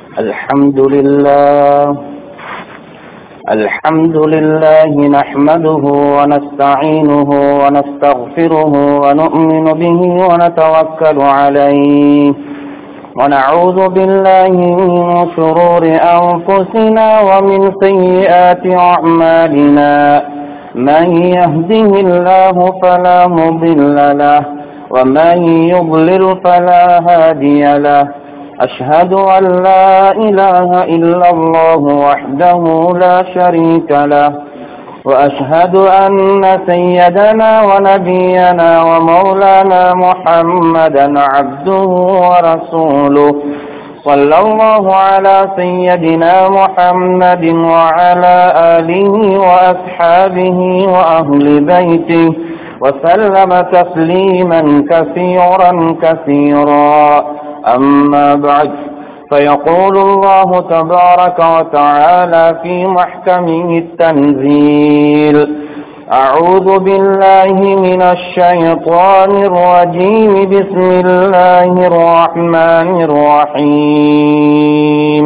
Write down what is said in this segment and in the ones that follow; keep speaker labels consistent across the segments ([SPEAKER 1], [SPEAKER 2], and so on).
[SPEAKER 1] الحمد لله الحمد لله نحمده ونستعينه ونستغفره ونؤمن به ونتوكل عليه ونعوذ بالله من شرور أنفسنا ومن سيئات أعمالنا من يهده الله فلا مضل له ومن يضلل فلا هادي له أشهد أن لا إله إلا الله وحده لا شريك له وأشهد أن سيدنا ونبينا ومولانا محمدا عبده ورسوله صلى الله على سيدنا محمد وعلى آله وأصحابه وأهل بيته وسلم تسليما كثيرا كثيرا أما بعد فيقول الله تبارك وتعالى في محكمه التنزيل أعوذ بالله من الشيطان الرجيم بسم الله الرحمن الرحيم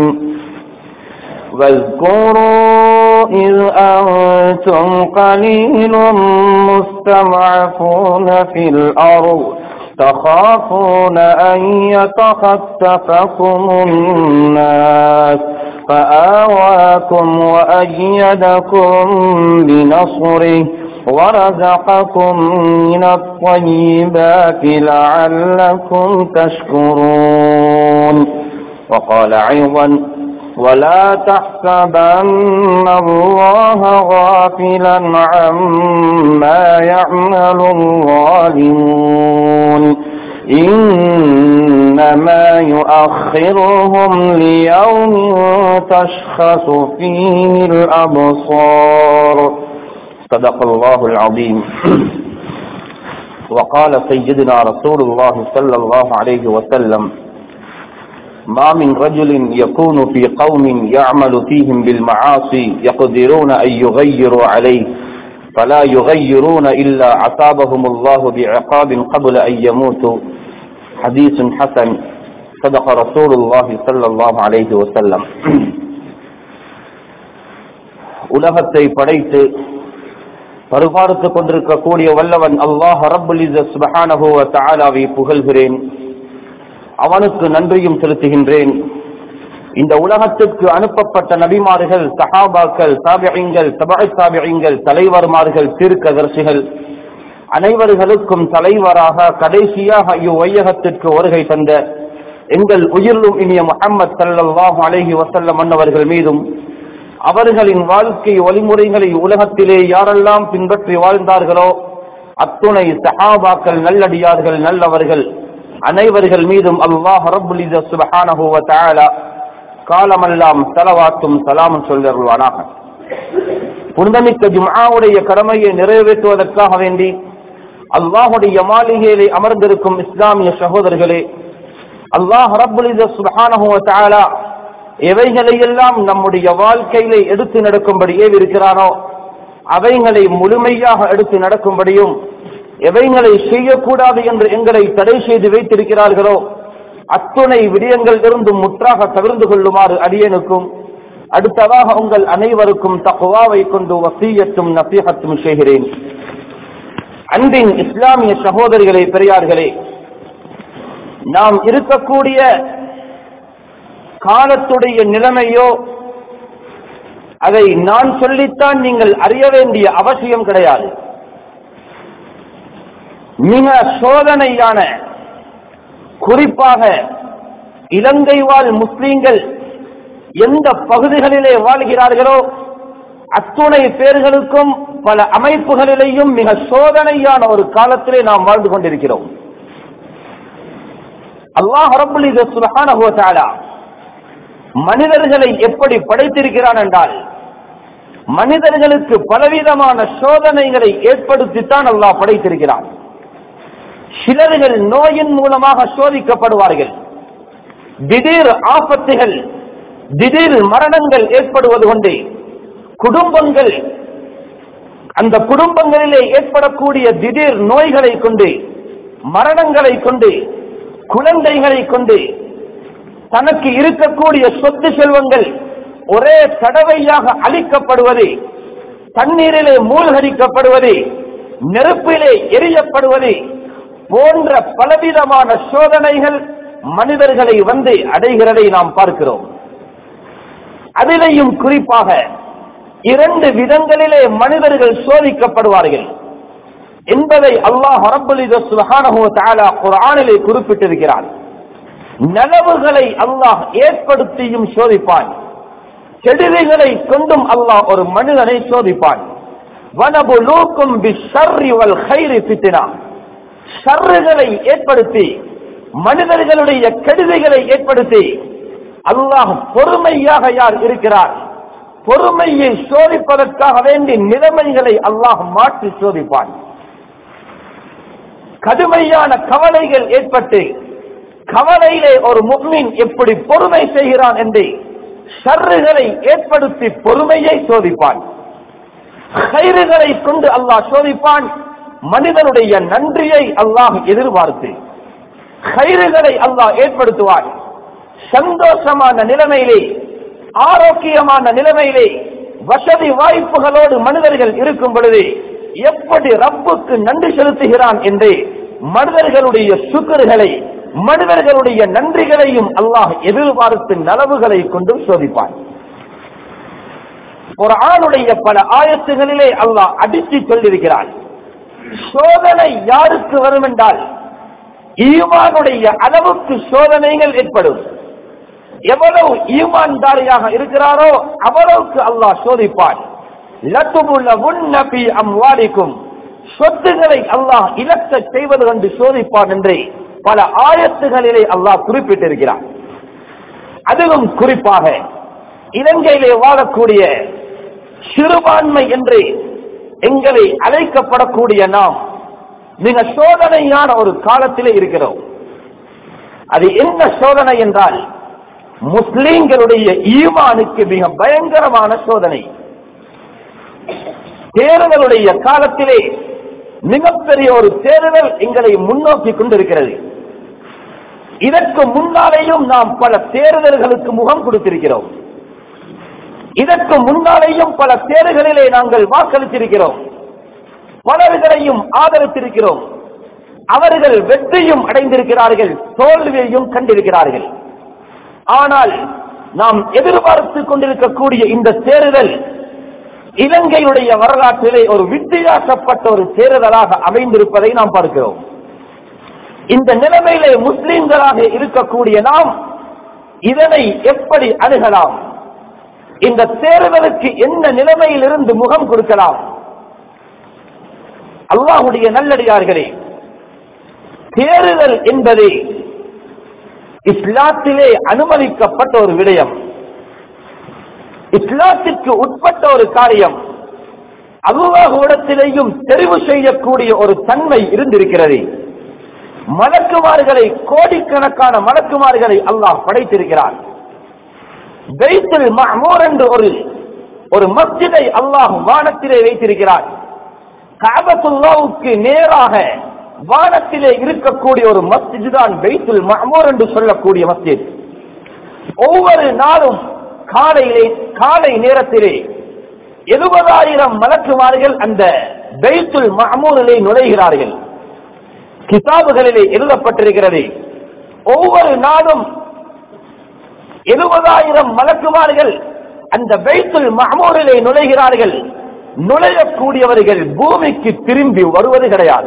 [SPEAKER 1] واذكروا إذ أنتم قليل مستضعفون في الأرض تخافون أن يتخطفكم الناس فآواكم وأيدكم بنصره ورزقكم من الطيبات لعلكم تشكرون وقال أيضا ولا تحسبن الله غافلا عما يعمل الظالمون إنما يؤخرهم ليوم تشخص فيه الأبصار صدق الله العظيم وقال سيدنا رسول الله صلى الله عليه وسلم ما من رجل يكون في قوم يعمل فيهم بالمعاصي يقدرون أن يغيروا عليه فلا يغيرون إلا عصابهم الله بعقاب قبل أن يموتوا حديث حسن صدق رسول الله صلى الله عليه وسلم உலகத்தை படைத்து பருபார்த்துக் கொண்டிருக்கக்கூடிய வல்லவன் அல்லாஹ் ரப்புல் சுபஹானஹு வ தஆலாவை புகழ்கிறேன் அவனுக்கு நன்றியும் செலுத்துகின்றேன் இந்த உலகத்திற்கு அனுப்பப்பட்ட நபிமார்கள் சஹாபாக்கள் சாபியங்கள் தபாய் சாபியங்கள் தலைவர்மார்கள் தீர்க்கதர்சிகள் அனைவர்களுக்கும் தலைவராக கடைசியாக இவ்வையகத்திற்கு வருகை தந்த எங்கள் உயிரிலும் இனிய முகம்மது சல்லாஹு அலஹி வசல்லம் அன்னவர்கள் மீதும் அவர்களின் வாழ்க்கை வழிமுறைகளை உலகத்திலே யாரெல்லாம் பின்பற்றி வாழ்ந்தார்களோ அத்துணை சஹாபாக்கள் நல்லடியார்கள் நல்லவர்கள் அனைவர்கள் மீதும் அல்லாஹ் ரபுல் சுபஹானஹு வ தஆலா காலமெல்லாம் தலவாத்தும் சலாமும் சொல்லிருவானாக புனிதமிக்க ஜும்ஆவுடைய கடமையை நிறைவேற்றுவதற்காக வேண்டி அல்லாஹுடைய மாளிகையிலே அமர்ந்திருக்கும் இஸ்லாமிய சகோதரர்களே அல்லாஹ் ரபுல் சுபஹானஹு வ தஆலா எவைகளையெல்லாம் நம்முடைய வாழ்க்கையிலே எடுத்து நடக்கும்படி ஏவிருக்கிறானோ அவைகளை முழுமையாக எடுத்து நடக்கும்படியும் எவைகளை செய்யக்கூடாது என்று எங்களை தடை செய்து வைத்திருக்கிறார்களோ அத்துணை விடயங்கள் இருந்தும் முற்றாக தவிர்ந்து கொள்ளுமாறு அடியனுக்கும் அடுத்ததாக உங்கள் அனைவருக்கும் தக்குவாவை கொண்டு வசீயத்தும் நசீகத்தும் செய்கிறேன் அன்பின் இஸ்லாமிய சகோதரிகளே பெரியார்களே நாம் இருக்கக்கூடிய காலத்துடைய நிலைமையோ அதை நான் சொல்லித்தான் நீங்கள் அறிய வேண்டிய அவசியம் கிடையாது மிக சோதனையான குறிப்பாக இலங்கை வாழ் முஸ்லீம்கள் எந்த பகுதிகளிலே வாழ்கிறார்களோ அத்துணை பேர்களுக்கும் பல அமைப்புகளிலேயும் மிக சோதனையான ஒரு காலத்திலே நாம் வாழ்ந்து கொண்டிருக்கிறோம் அல்லாஹ் ரபுல் சுபஹான மனிதர்களை எப்படி படைத்திருக்கிறான் என்றால் மனிதர்களுக்கு பலவிதமான சோதனைகளை ஏற்படுத்தித்தான் அல்லாஹ் படைத்திருக்கிறான் சிலர்கள் நோயின் மூலமாக சோதிக்கப்படுவார்கள் திடீர் ஆபத்துகள் திடீர் மரணங்கள் ஏற்படுவது கொண்டு குடும்பங்கள் அந்த குடும்பங்களிலே ஏற்படக்கூடிய திடீர் நோய்களை கொண்டு மரணங்களை கொண்டு குழந்தைகளை கொண்டு தனக்கு இருக்கக்கூடிய சொத்து செல்வங்கள் ஒரே தடவையாக அழிக்கப்படுவது தண்ணீரிலே மூழ்கடிக்கப்படுவது நெருப்பிலே எரியப்படுவது போன்ற பலவிதமான சோதனைகள் மனிதர்களை வந்து அடைகிறதை நாம் பார்க்கிறோம் அதிலேயும் குறிப்பாக இரண்டு விதங்களிலே மனிதர்கள் சோதிக்கப்படுவார்கள் என்பதை அல்லாஹ் குரானிலே குறிப்பிட்டிருக்கிறார் நலவுகளை அல்லாஹ் ஏற்படுத்தியும் சோதிப்பான் கெடுதிகளை கொண்டும் அல்லாஹ் ஒரு மனிதனை சோதிப்பான் வனபுலூக்கும் பிஷர்ரி வல் கைரி பித்தினா ஷர்றுகளை ஏற்படுத்தி மனிதர்களுடைய கெடுதிகளை ஏற்படுத்தி அல்லாஹ் பொறுமையாக யார் இருக்கிறார் பொறுமையை சோதிப்பதற்காக வேண்டி நிலைமைகளை அல்லாஹ் மாற்றி சோதிப்பான் கடுமையான கவலைகள் ஏற்பட்டு கவலையிலே ஒரு முக்மின் எப்படி பொறுமை செய்கிறான் என்று ஷர்றுகளை ஏற்படுத்தி பொறுமையை சோதிப்பான் கயிறுகளை கொண்டு அல்லாஹ் சோதிப்பான் மனிதனுடைய நன்றியை அல்லாஹ் எதிர்பார்த்து கயிறுகளை அல்லாஹ் ஏற்படுத்துவான் சந்தோஷமான நிலைமையிலே ஆரோக்கியமான நிலைமையிலே வசதி வாய்ப்புகளோடு மனிதர்கள் இருக்கும் பொழுது எப்படி ரப்புக்கு நன்றி செலுத்துகிறான் என்று மனிதர்களுடைய சுக்கர்களை மனிதர்களுடைய நன்றிகளையும் அல்லாஹ் எதிர்பார்த்து நலவுகளை கொண்டும் சோதிப்பான் ஒரு ஆணுடைய பல ஆயத்துகளிலே அல்லாஹ் அடித்து சொல்லியிருக்கிறான் சோதனை யாருக்கு வரும் என்றால் ஈமானுடைய அளவுக்கு சோதனைகள் ஏற்படும் எவ்வளவு ஈமான்தாரியாக இருக்கிறாரோ அவ்வளவுக்கு அல்லாஹ் சோதிப்பான் லத்துமுள்ள உன்னபி அம்வாரிக்கும் சொத்துக்களை அல்லாஹ் இலக்க செய்வது கண்டு சோதிப்பான் என்று பல ஆயத்துகளிலே அல்லாஹ் குறிப்பிட்டிருக்கிறார் அதிலும் குறிப்பாக இலங்கையிலே வாழக்கூடிய சிறுபான்மை என்று எங்களை அழைக்கப்படக்கூடிய நாம் மிக சோதனையான ஒரு காலத்திலே இருக்கிறோம் அது என்ன சோதனை என்றால் முஸ்லிம்களுடைய ஈமானுக்கு மிக பயங்கரமான சோதனை தேர்தலுடைய காலத்திலே மிகப்பெரிய ஒரு தேர்தல் எங்களை முன்னோக்கி கொண்டிருக்கிறது இதற்கு முன்னாலேயும் நாம் பல தேர்தல்களுக்கு முகம் கொடுத்திருக்கிறோம் இதற்கு முன்னாலேயும் பல தேர்தலிலே நாங்கள் வாக்களித்திருக்கிறோம் பலர்களையும் ஆதரித்திருக்கிறோம் அவர்கள் வெற்றியும் அடைந்திருக்கிறார்கள் தோல்வியையும் கண்டிருக்கிறார்கள் ஆனால் நாம் எதிர்பார்த்து கொண்டிருக்கக்கூடிய இந்த தேர்தல் இலங்கையுடைய வரலாற்றிலே ஒரு வித்தியாசப்பட்ட ஒரு தேர்தலாக அமைந்திருப்பதை நாம் பார்க்கிறோம் இந்த நிலைமையிலே முஸ்லிம்களாக இருக்கக்கூடிய நாம் இதனை எப்படி அணுகலாம் இந்த தேர்தலுக்கு என்ன நிலைமையிலிருந்து முகம் கொடுக்கலாம் அல்லாஹுடைய நல்லடியார்களே தேர்தல் என்பது இஸ்லாத்திலே அனுமதிக்கப்பட்ட ஒரு விடயம் இஸ்லாத்திற்கு உட்பட்ட ஒரு காரியம் அல்லாஹுடத்திலேயும் தெரிவு செய்யக்கூடிய ஒரு தன்மை இருந்திருக்கிறது மலக்குமார்களை கோடிக்கணக்கான மலக்குமார்களை அல்லாஹ் படைத்திருக்கிறார் பெய்த்துல் மஹ்மூர் என்று ஒரு ஒரு மஸ்ஜிதை அல்லாஹ் வானத்திலே வைத்திருக்கிறார் காபத்துல்லாவுக்கு நேராக வானத்திலே இருக்கக்கூடிய ஒரு மஸ்ஜித் தான் பெய்த்துல் மஹ்மூர் என்று சொல்லக்கூடிய மஸ்ஜித் ஒவ்வொரு நாளும் காலையிலே காலை நேரத்திலே எழுபதாயிரம் மலக்குமார்கள் அந்த பெய்த்துல் மஹ்மூரிலே நுழைகிறார்கள் கிதாபுகளிலே எழுதப்பட்டிருக்கிறது ஒவ்வொரு நாளும் எழுபதாயிரம் மலக்குமார்கள் அந்த பெய்த்துல் மஹ்மூரிலே நுழைகிறார்கள் நுழையக்கூடியவர்கள் பூமிக்கு திரும்பி வருவது கிடையாது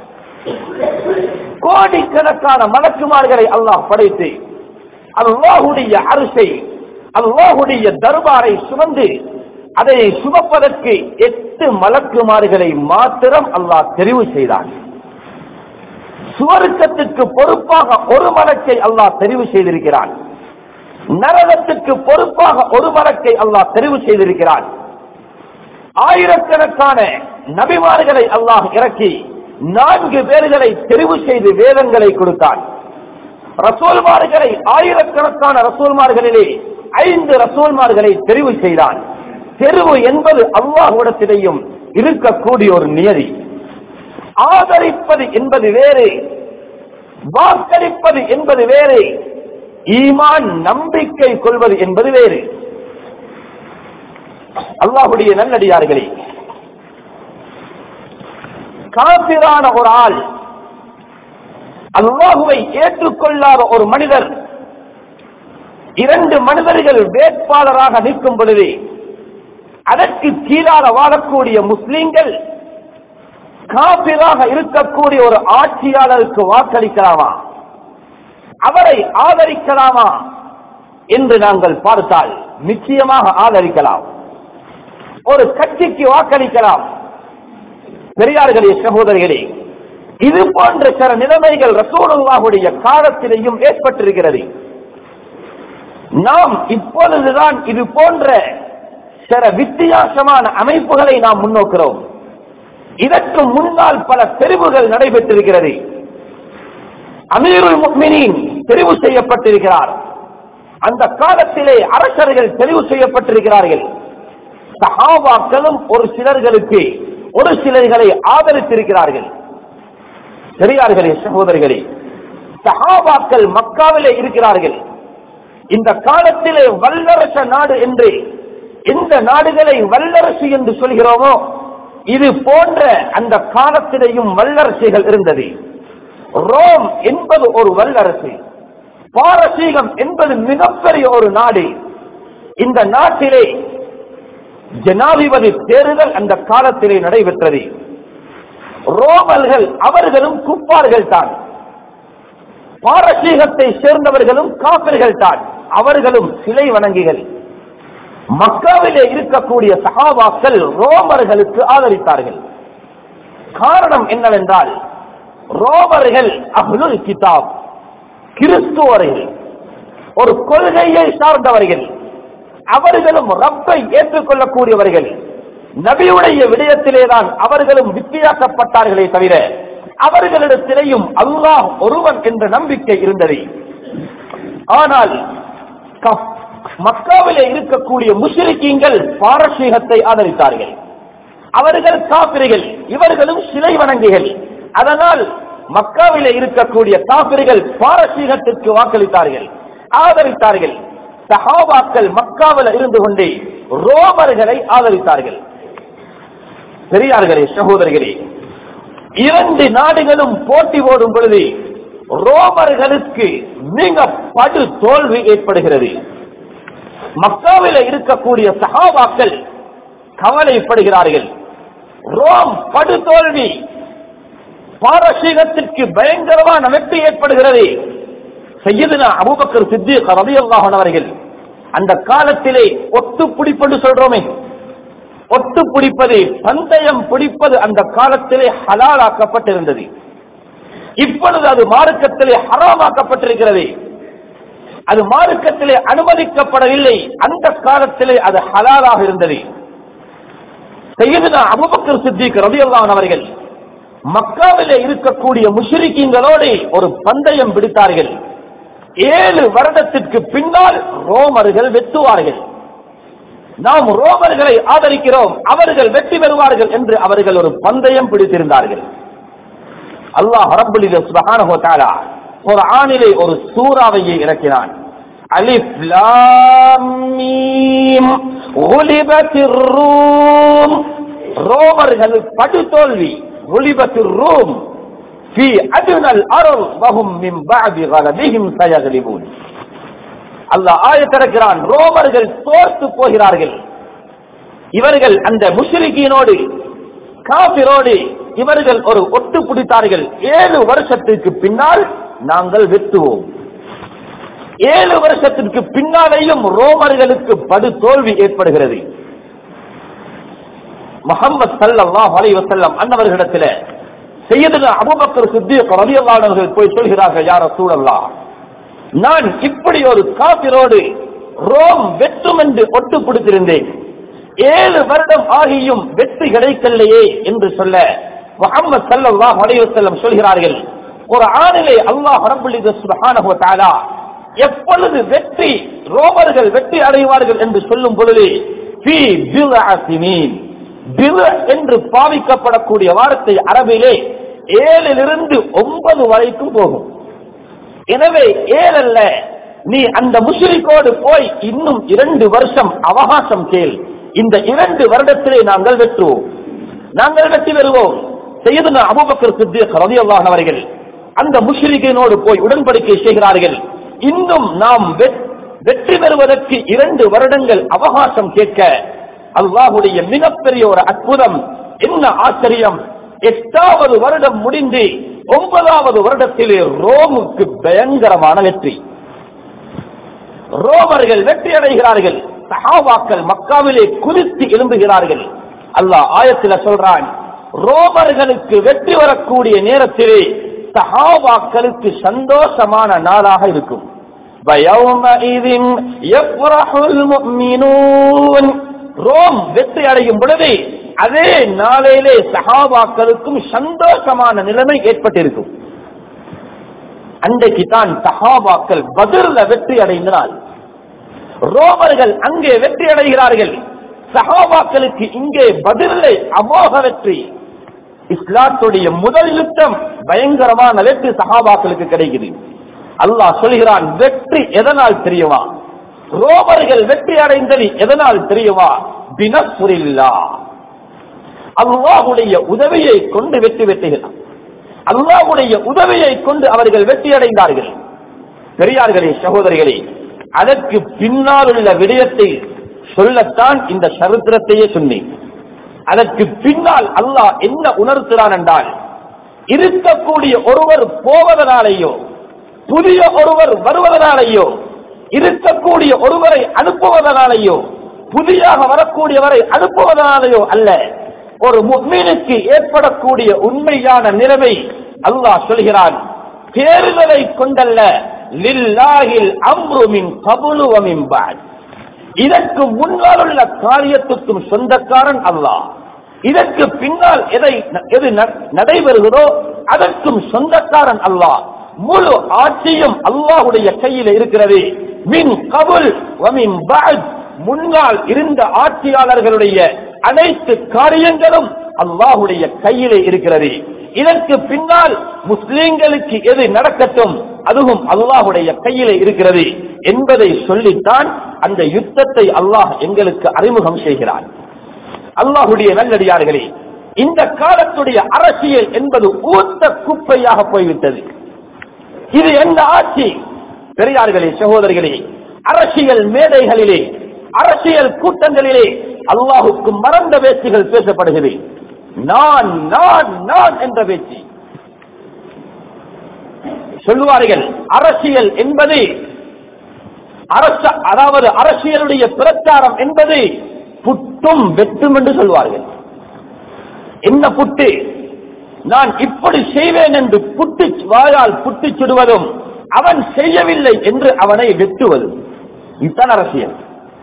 [SPEAKER 1] கோடிக்கணக்கான மலக்குமார்களை அல்லாஹ் படைத்து அல்லாஹுடைய அரசை அல்லாஹுடைய தர்பாரை சுமந்து அதை சுமப்பதற்கு எட்டு மலக்குமார்களை மாத்திரம் அல்லாஹ் தெரிவு செய்தான் சுவருக்கத்துக்கு பொறுப்பாக ஒரு மலக்கை அல்லாஹ் தெரிவு செய்திருக்கிறான் நரகத்துக்கு பொறுப்பாக ஒரு மலக்கை அல்லாஹ் தெரிவு செய்திருக்கிறான் ஆயிரக்கணக்கான நபிமார்களை அல்லாஹ் இறக்கி நான்கு பேர்களை தெரிவு செய்து வேதங்களை கொடுத்தான் ரசூல்மார்களை ஆயிரக்கணக்கான ரசூல்மார்களிலே ஐந்து ரசூல்மார்களை தெரிவு செய்தான் தெரிவு என்பது அல்லாஹுடத்திலேயும் இருக்கக்கூடிய ஒரு நியதி ஆதரிப்பது என்பது வேறு வாக்களிப்பது என்பது வேறு ஈமான் நம்பிக்கை கொள்வது என்பது வேறு அல்லாஹுடைய நல்லடியார்களே காபிரான ஒரு ஆள் அல்லாஹுவை ஏற்றுக்கொள்ளாத ஒரு மனிதர் இரண்டு மனிதர்கள் வேட்பாளராக நிற்கும் பொழுது அதற்கு கீழாக வாழக்கூடிய முஸ்லிம்கள் காபிராக இருக்கக்கூடிய ஒரு ஆட்சியாளருக்கு வாக்களிக்கலாமா அவரை ஆதரிக்கலாமா என்று நாங்கள் பார்த்தால் நிச்சயமாக ஆதரிக்கலாம் ஒரு கட்சிக்கு வாக்களிக்கலாம் பெரியார்களே சகோதரிகளே இது போன்ற சில நிலைமைகள் ரசூலுல்லாஹுடைய காலத்திலேயும் ஏற்பட்டிருக்கிறது நாம் இப்பொழுதுதான் இது போன்ற சில வித்தியாசமான அமைப்புகளை நாம் முன்னோக்கிறோம் இதற்கு முன்னால் பல தெரிவுகள் நடைபெற்றிருக்கிறது அமீருல் முக்மினின் தெரிவு செய்யப்பட்டிருக்கிறார் அந்த காலத்திலே அரசர்கள் தெரிவு செய்யப்பட்டிருக்கிறார்கள் சஹாபாக்களும் ஒரு சிலர்களுக்கு ஒரு சிலர்களை ஆதரித்திருக்கிறார்கள் பெரியார்களே சகோதரிகளே சஹாபாக்கள் மக்காவிலே இருக்கிறார்கள் இந்த காலத்திலே வல்லரச நாடு என்று எந்த நாடுகளை வல்லரசு என்று சொல்கிறோமோ இது போன்ற அந்த காலத்திலேயும் வல்லரசுகள் இருந்தது ரோம் என்பது ஒரு வல்லரசு பாரசீகம் என்பது மிகப்பெரிய ஒரு நாடு இந்த நாட்டிலே ஜனாதிபதி தேர்தல் அந்த காலத்திலே நடைபெற்றது ரோமர்கள் அவர்களும் குப்பார்கள் தான் பாரசீகத்தை சேர்ந்தவர்களும் காப்பிர்கள் தான் அவர்களும் சிலை வணங்கிகள் மக்காவிலே இருக்கக்கூடிய சகாபாக்கள் ரோமர்களுக்கு ஆதரித்தார்கள் காரணம் என்னவென்றால் ரோமர்கள் அஹ்லுல் கிதாப் கிறிஸ்துவர்கள் ஒரு கொள்கையை சார்ந்தவர்கள் அவர்களும் ரப்பை ஏற்றுக்கொள்ளக்கூடியவர்கள் நபியுடைய விடயத்திலேதான் அவர்களும் வித்தியாசப்பட்டார்களே தவிர அவர்களிடத்திலேயும் அல்லாஹ் ஒருவன் என்ற நம்பிக்கை இருந்தது ஆனால் கப்- மக்காவிலே இருக்கக்கூடிய முஸ்லிக்கீங்கள் பாரசீகத்தை ஆதரித்தார்கள் அவர்கள் காப்பிரிகள் இவர்களும் சிலை வணங்கிகள் அதனால் மக்காவிலே இருக்கக்கூடிய காப்பிரிகள் பாரசீகத்திற்கு வாக்களித்தார்கள் ஆதரித்தார்கள் சஹாபாக்கள் மக்காவில் இருந்து கொண்டே ரோமர்களை ஆதரித்தார்கள் பெரியார்களே சகோதரிகளே இரண்டு நாடுகளும் போட்டி போடும் பொழுது ரோமர்களுக்கு மிக படு தோல்வி ஏற்படுகிறது மக்காவில இருக்கக்கூடிய சகாபாக்கள் கவலைப்படுகிறார்கள் ரோம் படு தோல்வி பாரசீகத்திற்கு பயங்கரமான வெற்றி ஏற்படுகிறது செய்யதுனா அபூபக்கர் சித்திக் ரலியல்லாஹு அன்ஹு அவர்கள் அந்த காலத்திலே ஒத்து பிடிப்பது சொல்றோமே ஒத்து பிடிப்பது பந்தயம் பிடிப்பது அந்த காலத்திலே ஹலாலாக்கப்பட்டிருந்தது இப்பொழுது அது மார்க்கத்திலே ஹராமாக்கப்பட்டிருக்கிறது அது மார்க்கத்திலே அனுமதிக்கப்படவில்லை அந்த காலத்திலே அது ஹலாலாக இருந்தது செய்யதுனா அபுபக்கர் சித்திக் ரலியல்லாஹு அன்ஹு அவர்கள் மக்காவிலே இருக்கக்கூடிய முஷ்ரிக்கீங்களோடு ஒரு பந்தயம் பிடித்தார்கள் ஏழு வருடத்திற்கு பின்னால் ரோமர்கள் வெட்டுவார்கள் நாம் ரோமர்களை ஆதரிக்கிறோம் அவர்கள் வெற்றி பெறுவார்கள் என்று அவர்கள் ஒரு பந்தயம் பிடித்திருந்தார்கள் அல்லாஹ் ரப்பல் சுபஹானஹு வ தஆலா ஒரு ஆணிலே ஒரு சூறாவையை இறக்கினான் அலிஃப் லாம் மீம் குலிபத்திர் ரூம் ரோமர்கள் படுதோல்வி குலிபத்திர் ரூம் في أدنى الأرض وهم من بعد غلبهم سيغلبون அல்லாஹ் ஆயத்திறக்கிறான் ரோமர்கள் தோர்த்து போகிறார்கள் இவர்கள் அந்த முஷ்ரிக்கீனோடு காபிரோடு இவர்கள் ஒரு ஒட்டு பிடித்தார்கள் ஏழு வருஷத்திற்கு பின்னால் நாங்கள் வெட்டுவோம் ஏழு வருஷத்திற்கு பின்னாலேயும் ரோமர்களுக்கு படு தோல்வி ஏற்படுகிறது முகமது சல்லல்லாஹு அலைஹி வஸல்லம் அன்னவர்களிடத்தில் செய்யதுல அபூபக்கர் சித்திக் ரலியல்லாஹு அன்ஹு அவர்கள் போய் சொல்கிறார்கள் யார் ரசூலல்லாஹ் நான் இப்படி ஒரு காபிரோடு ரோம் வெட்டும் என்று ஒட்டு பிடித்திருந்தேன் ஏழு வருடம் ஆகியும் வெற்றி கிடைக்கலையே என்று சொல்ல முகமது சல்லல்லாஹு அலைஹி வஸல்லம் சொல்கிறார்கள் ஒரு ஆணிலே அல்லாஹ் ரப்பல் சுப்ஹானஹு வ தஆலா எப்பொழுது வெற்றி ரோமர்கள் வெற்றி அடைவார்கள் என்று சொல்லும் பொழுது ஃபீ பில்அ சினீன் பில்அ என்று பாவிக்கப்படக்கூடிய வார்த்தை அரபிலே ஏழிலிருந்து ஒன்பது வரைக்கும் போகும் எனவே ஏழல்ல நீ அந்த முஷ்ரிக்கோடு போய் இன்னும் இரண்டு வருஷம் அவகாசம் கேள் இந்த இரண்டு வருடத்திலே நாங்கள் வெற்றுவோம் நாங்கள் வெற்றி பெறுவோம் செய்யதுனா அபுபக்கர் சித்திக் ரலியல்லாஹு அவர்கள் அந்த முஷ்ரிக்கினோடு போய் உடன்படிக்கை செய்கிறார்கள் இன்னும் நாம் வெ- வெற்றி பெறுவதற்கு இரண்டு வருடங்கள் அவகாசம் கேட்க அல்லாஹுடைய மிகப்பெரிய ஒரு அற்புதம் என்ன ஆச்சரியம் எட்டாவது வருடம் முடிந்து ஒன்பதாவது வருடத்திலே ரோமுக்கு பயங்கரமான வெற்றி ரோமர்கள் வெற்றி அடைகிறார்கள் சஹாபாக்கள் மக்காவிலே குதித்து எழும்புகிறார்கள் அல்லாஹ் ஆயத்தில சொல்றான் ரோமர்களுக்கு வெற்றி வரக்கூடிய நேரத்திலே சஹாபாக்களுக்கு சந்தோஷமான நாளாக இருக்கும் وَيَوْمَئِذٍ يَفْرَحُ الْمُؤْمِنُونَ ரோம் வெற்றி அடையும் பொழுது அதே நாளையிலே சஹாபாக்களுக்கும் சந்தோஷமான நிலைமை ஏற்பட்டிருக்கும் அன்றைக்கு தான் சஹாபாக்கள் பதிர்ல வெற்றி அடைந்த நாள் ரோமர்கள் அங்கே வெற்றி அடைகிறார்கள் சஹாபாக்களுக்கு இங்கே பதிலே அமோக வெற்றி இஸ்லாத்துடைய முதல் யுத்தம் பயங்கரமான வெற்றி சஹாபாக்களுக்கு கிடைக்குது அல்லாஹ் சொல்கிறான் வெற்றி எதனால் தெரியுமா ரோமர்கள் வெற்றி அடைந்தது எதனால் தெரியுமா பினசுரில்லா அல்லாஹுடைய உதவியை கொண்டு வெற்றி வெட்டுகிறார் அல்லாஹுடைய உதவியை கொண்டு அவர்கள் வெற்றி அடைந்தார்கள் பெரியார்களே சகோதரிகளே அதற்கு பின்னால் உள்ள விடயத்தை சொல்லத்தான் இந்த சரித்திரத்தையே சொன்னேன் அதற்கு பின்னால் அல்லாஹ் என்ன உணர்த்துறான் என்றால் இருக்கக்கூடிய ஒருவர் போவதனாலேயோ புதிய ஒருவர் வருவதனாலேயோ இருக்கக்கூடிய ஒருவரை அனுப்புவதனாலேயோ புதியாக வரக்கூடியவரை அனுப்புவதனாலேயோ அல்ல ஒரு முக்மீனுக்கு ஏற்படக்கூடிய உண்மையான நிலைமை அல்லாஹ் சொல்கிறான் தேர்தலை கொண்டல்ல லில்லாஹில் அம்ருமின் கபுலுவமின் பாத் இதற்கு முன்னால் உள்ள காரியத்துக்கும் சொந்தக்காரன் அல்லாஹ் இதற்கு பின்னால் எதை எது ந- நடைபெறுகிறதோ அதற்கும் சொந்தக்காரன் அல்லாஹ் முழு ஆட்சியும் அல்லாஹுடைய கையில் இருக்கிறது மின் கபுல் வமின் பாத் முன்னால் இருந்த ஆட்சியாளர்களுடைய அனைத்து காரியங்களும் அல்லாஹுடைய கையிலே இருக்கிறது இதற்கு பின்னால் முஸ்லிம்களுக்கு எது நடக்கட்டும் அதுவும் அல்லாஹுடைய கையிலே இருக்கிறது என்பதை சொல்லித்தான் அந்த யுத்தத்தை அல்லாஹ் எங்களுக்கு அறிமுகம் செய்கிறான் அல்லாஹுடைய நல்லடியார்களே இந்த காலத்துடைய அரசியல் என்பது ஊத்த குப்பையாக போய்விட்டது இது எந்த ஆட்சி பெரியார்களே சகோதரிகளே அரசியல் மேடைகளிலே அரசியல் கூட்டங்களிலே அல்லாஹுக்கு மறந்த பேச்சுகள் பேசப்படுகிறது நான் நான் நான் என்ற பேச்சு சொல்லுவார்கள் அரசியல் என்பது அரச அதாவது அரசியலுடைய பிரச்சாரம் என்பது புட்டும் வெட்டும் என்று சொல்வார்கள் என்ன புட்டு நான் இப்படி செய்வேன் என்று புட்டு வாயால் புட்டு சுடுவதும் அவன் செய்யவில்லை என்று அவனை வெட்டுவதும் இதுதான் அரசியல்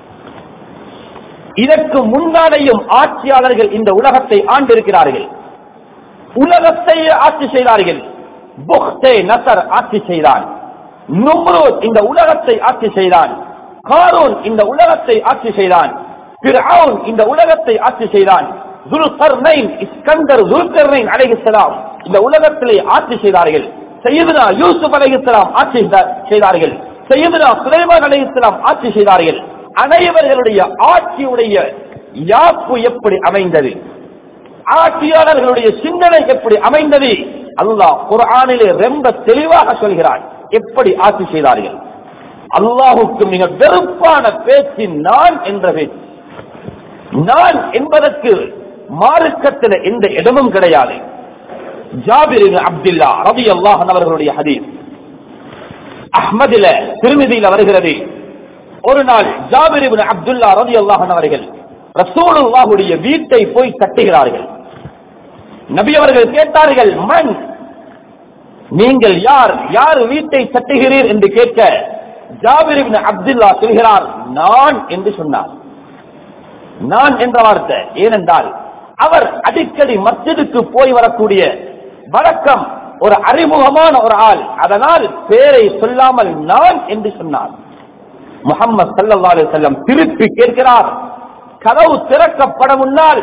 [SPEAKER 1] இதற்கு முன்னாலேயும் ஆட்சியாளர்கள் இந்த உலகத்தை ஆண்டிருக்கிறார்கள் உலகத்தையே ஆட்சி செய்தார்கள் புக்தே நசர் ஆட்சி செய்தான் நும்ரூத் இந்த உலகத்தை ஆட்சி செய்தான் காரூன் இந்த உலகத்தை ஆட்சி செய்தான் பிர்அவுன் இந்த உலகத்தை ஆட்சி செய்தான் துல்கர்னைன் இஸ்கந்தர் துல்கர்னைன் அலைஹிஸ்ஸலாம் இந்த உலகத்திலே ஆட்சி செய்தார்கள் சையதுனா யூசுப் அலைஹிஸ்ஸலாம் ஆட்சி செய்தா- செய்தார்கள் சையதுனா சுலைமான் அலைஹிஸ்ஸலாம் ஆட்சி செய்தார்கள் அனைவர்களுடைய ஆட்சியுடைய யாப்பு எப்படி அமைந்தது ஆட்சியாளர்களுடைய சிந்தனை எப்படி அமைந்தது அல்லாஹ் குர்ஆனிலே ரொம்ப தெளிவாக சொல்கிறான் எப்படி ஆட்சி செய்தார்கள் அல்லாஹுக்கு மிக வெறுப்பான பேச்சு நான் என்ற பேச்சு நான் என்பதற்கு மார்க்கத்தில் எந்த இடமும் கிடையாது ஜாபிர் இப்னு அப்துல்லா ரவி அல்லாஹன் அவர்களுடைய ஹதீஸ் அஹ்மதில திருமதியில வருகிறது ஒரு நாள் ஜாபிர் இப்னு அப்துல்லா ரவி அல்லாஹன் அவர்கள் ரசூலுல்லாஹுடைய வீட்டை போய் தட்டுகிறார்கள் நபி அவர்கள் கேட்டார்கள் மண் நீங்கள் யார் யார் வீட்டை தட்டுகிறீர் என்று கேட்க ஜாபிர் இப்னு அப்துல்லா சொல்கிறார் நான் என்று சொன்னார் நான் என்ற வார்த்தை ஏனென்றால் அவர் அடிக்கடி மஸ்ஜிதுக்கு போய் வரக்கூடிய வழக்கம் ஒரு அறிமுகமான ஒரு ஆள் அதனால் பேரை சொல்லாமல் நான் என்று சொன்னார் முகம்மது சல்லல்லாஹு அலைஹி வஸல்லம் திருப்பி கேட்கிறார் கதவு திறக்கப்பட முன்னால்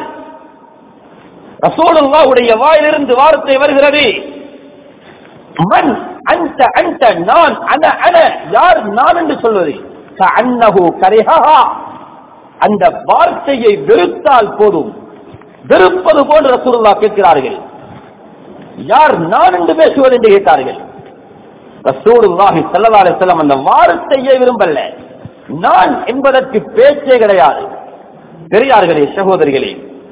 [SPEAKER 1] ரசூலுல்லாஹுடைய வாயிலிருந்து வார்த்தை வருகிறது மன் அந்த அந்த நான் அன அன யார் நான் என்று சொல்வது அன்னஹு கரிஹா அந்த வார்த்தையை வெறுத்தால் போதும் வெறுப்பது போன்ற ரசூலுல்லா கேட்கிறார்கள் யார் நான் என்று பேசுவது என்று கேட்டார்கள் ரசூலுல்லாஹி ஸல்லல்லாஹு அலைஹி வஸல்லம் அந்த வார்த்தையை விரும்பல நான் என்பதற்கு பேச்சே கிடையாது பெரியார்களே சகோதரிகளே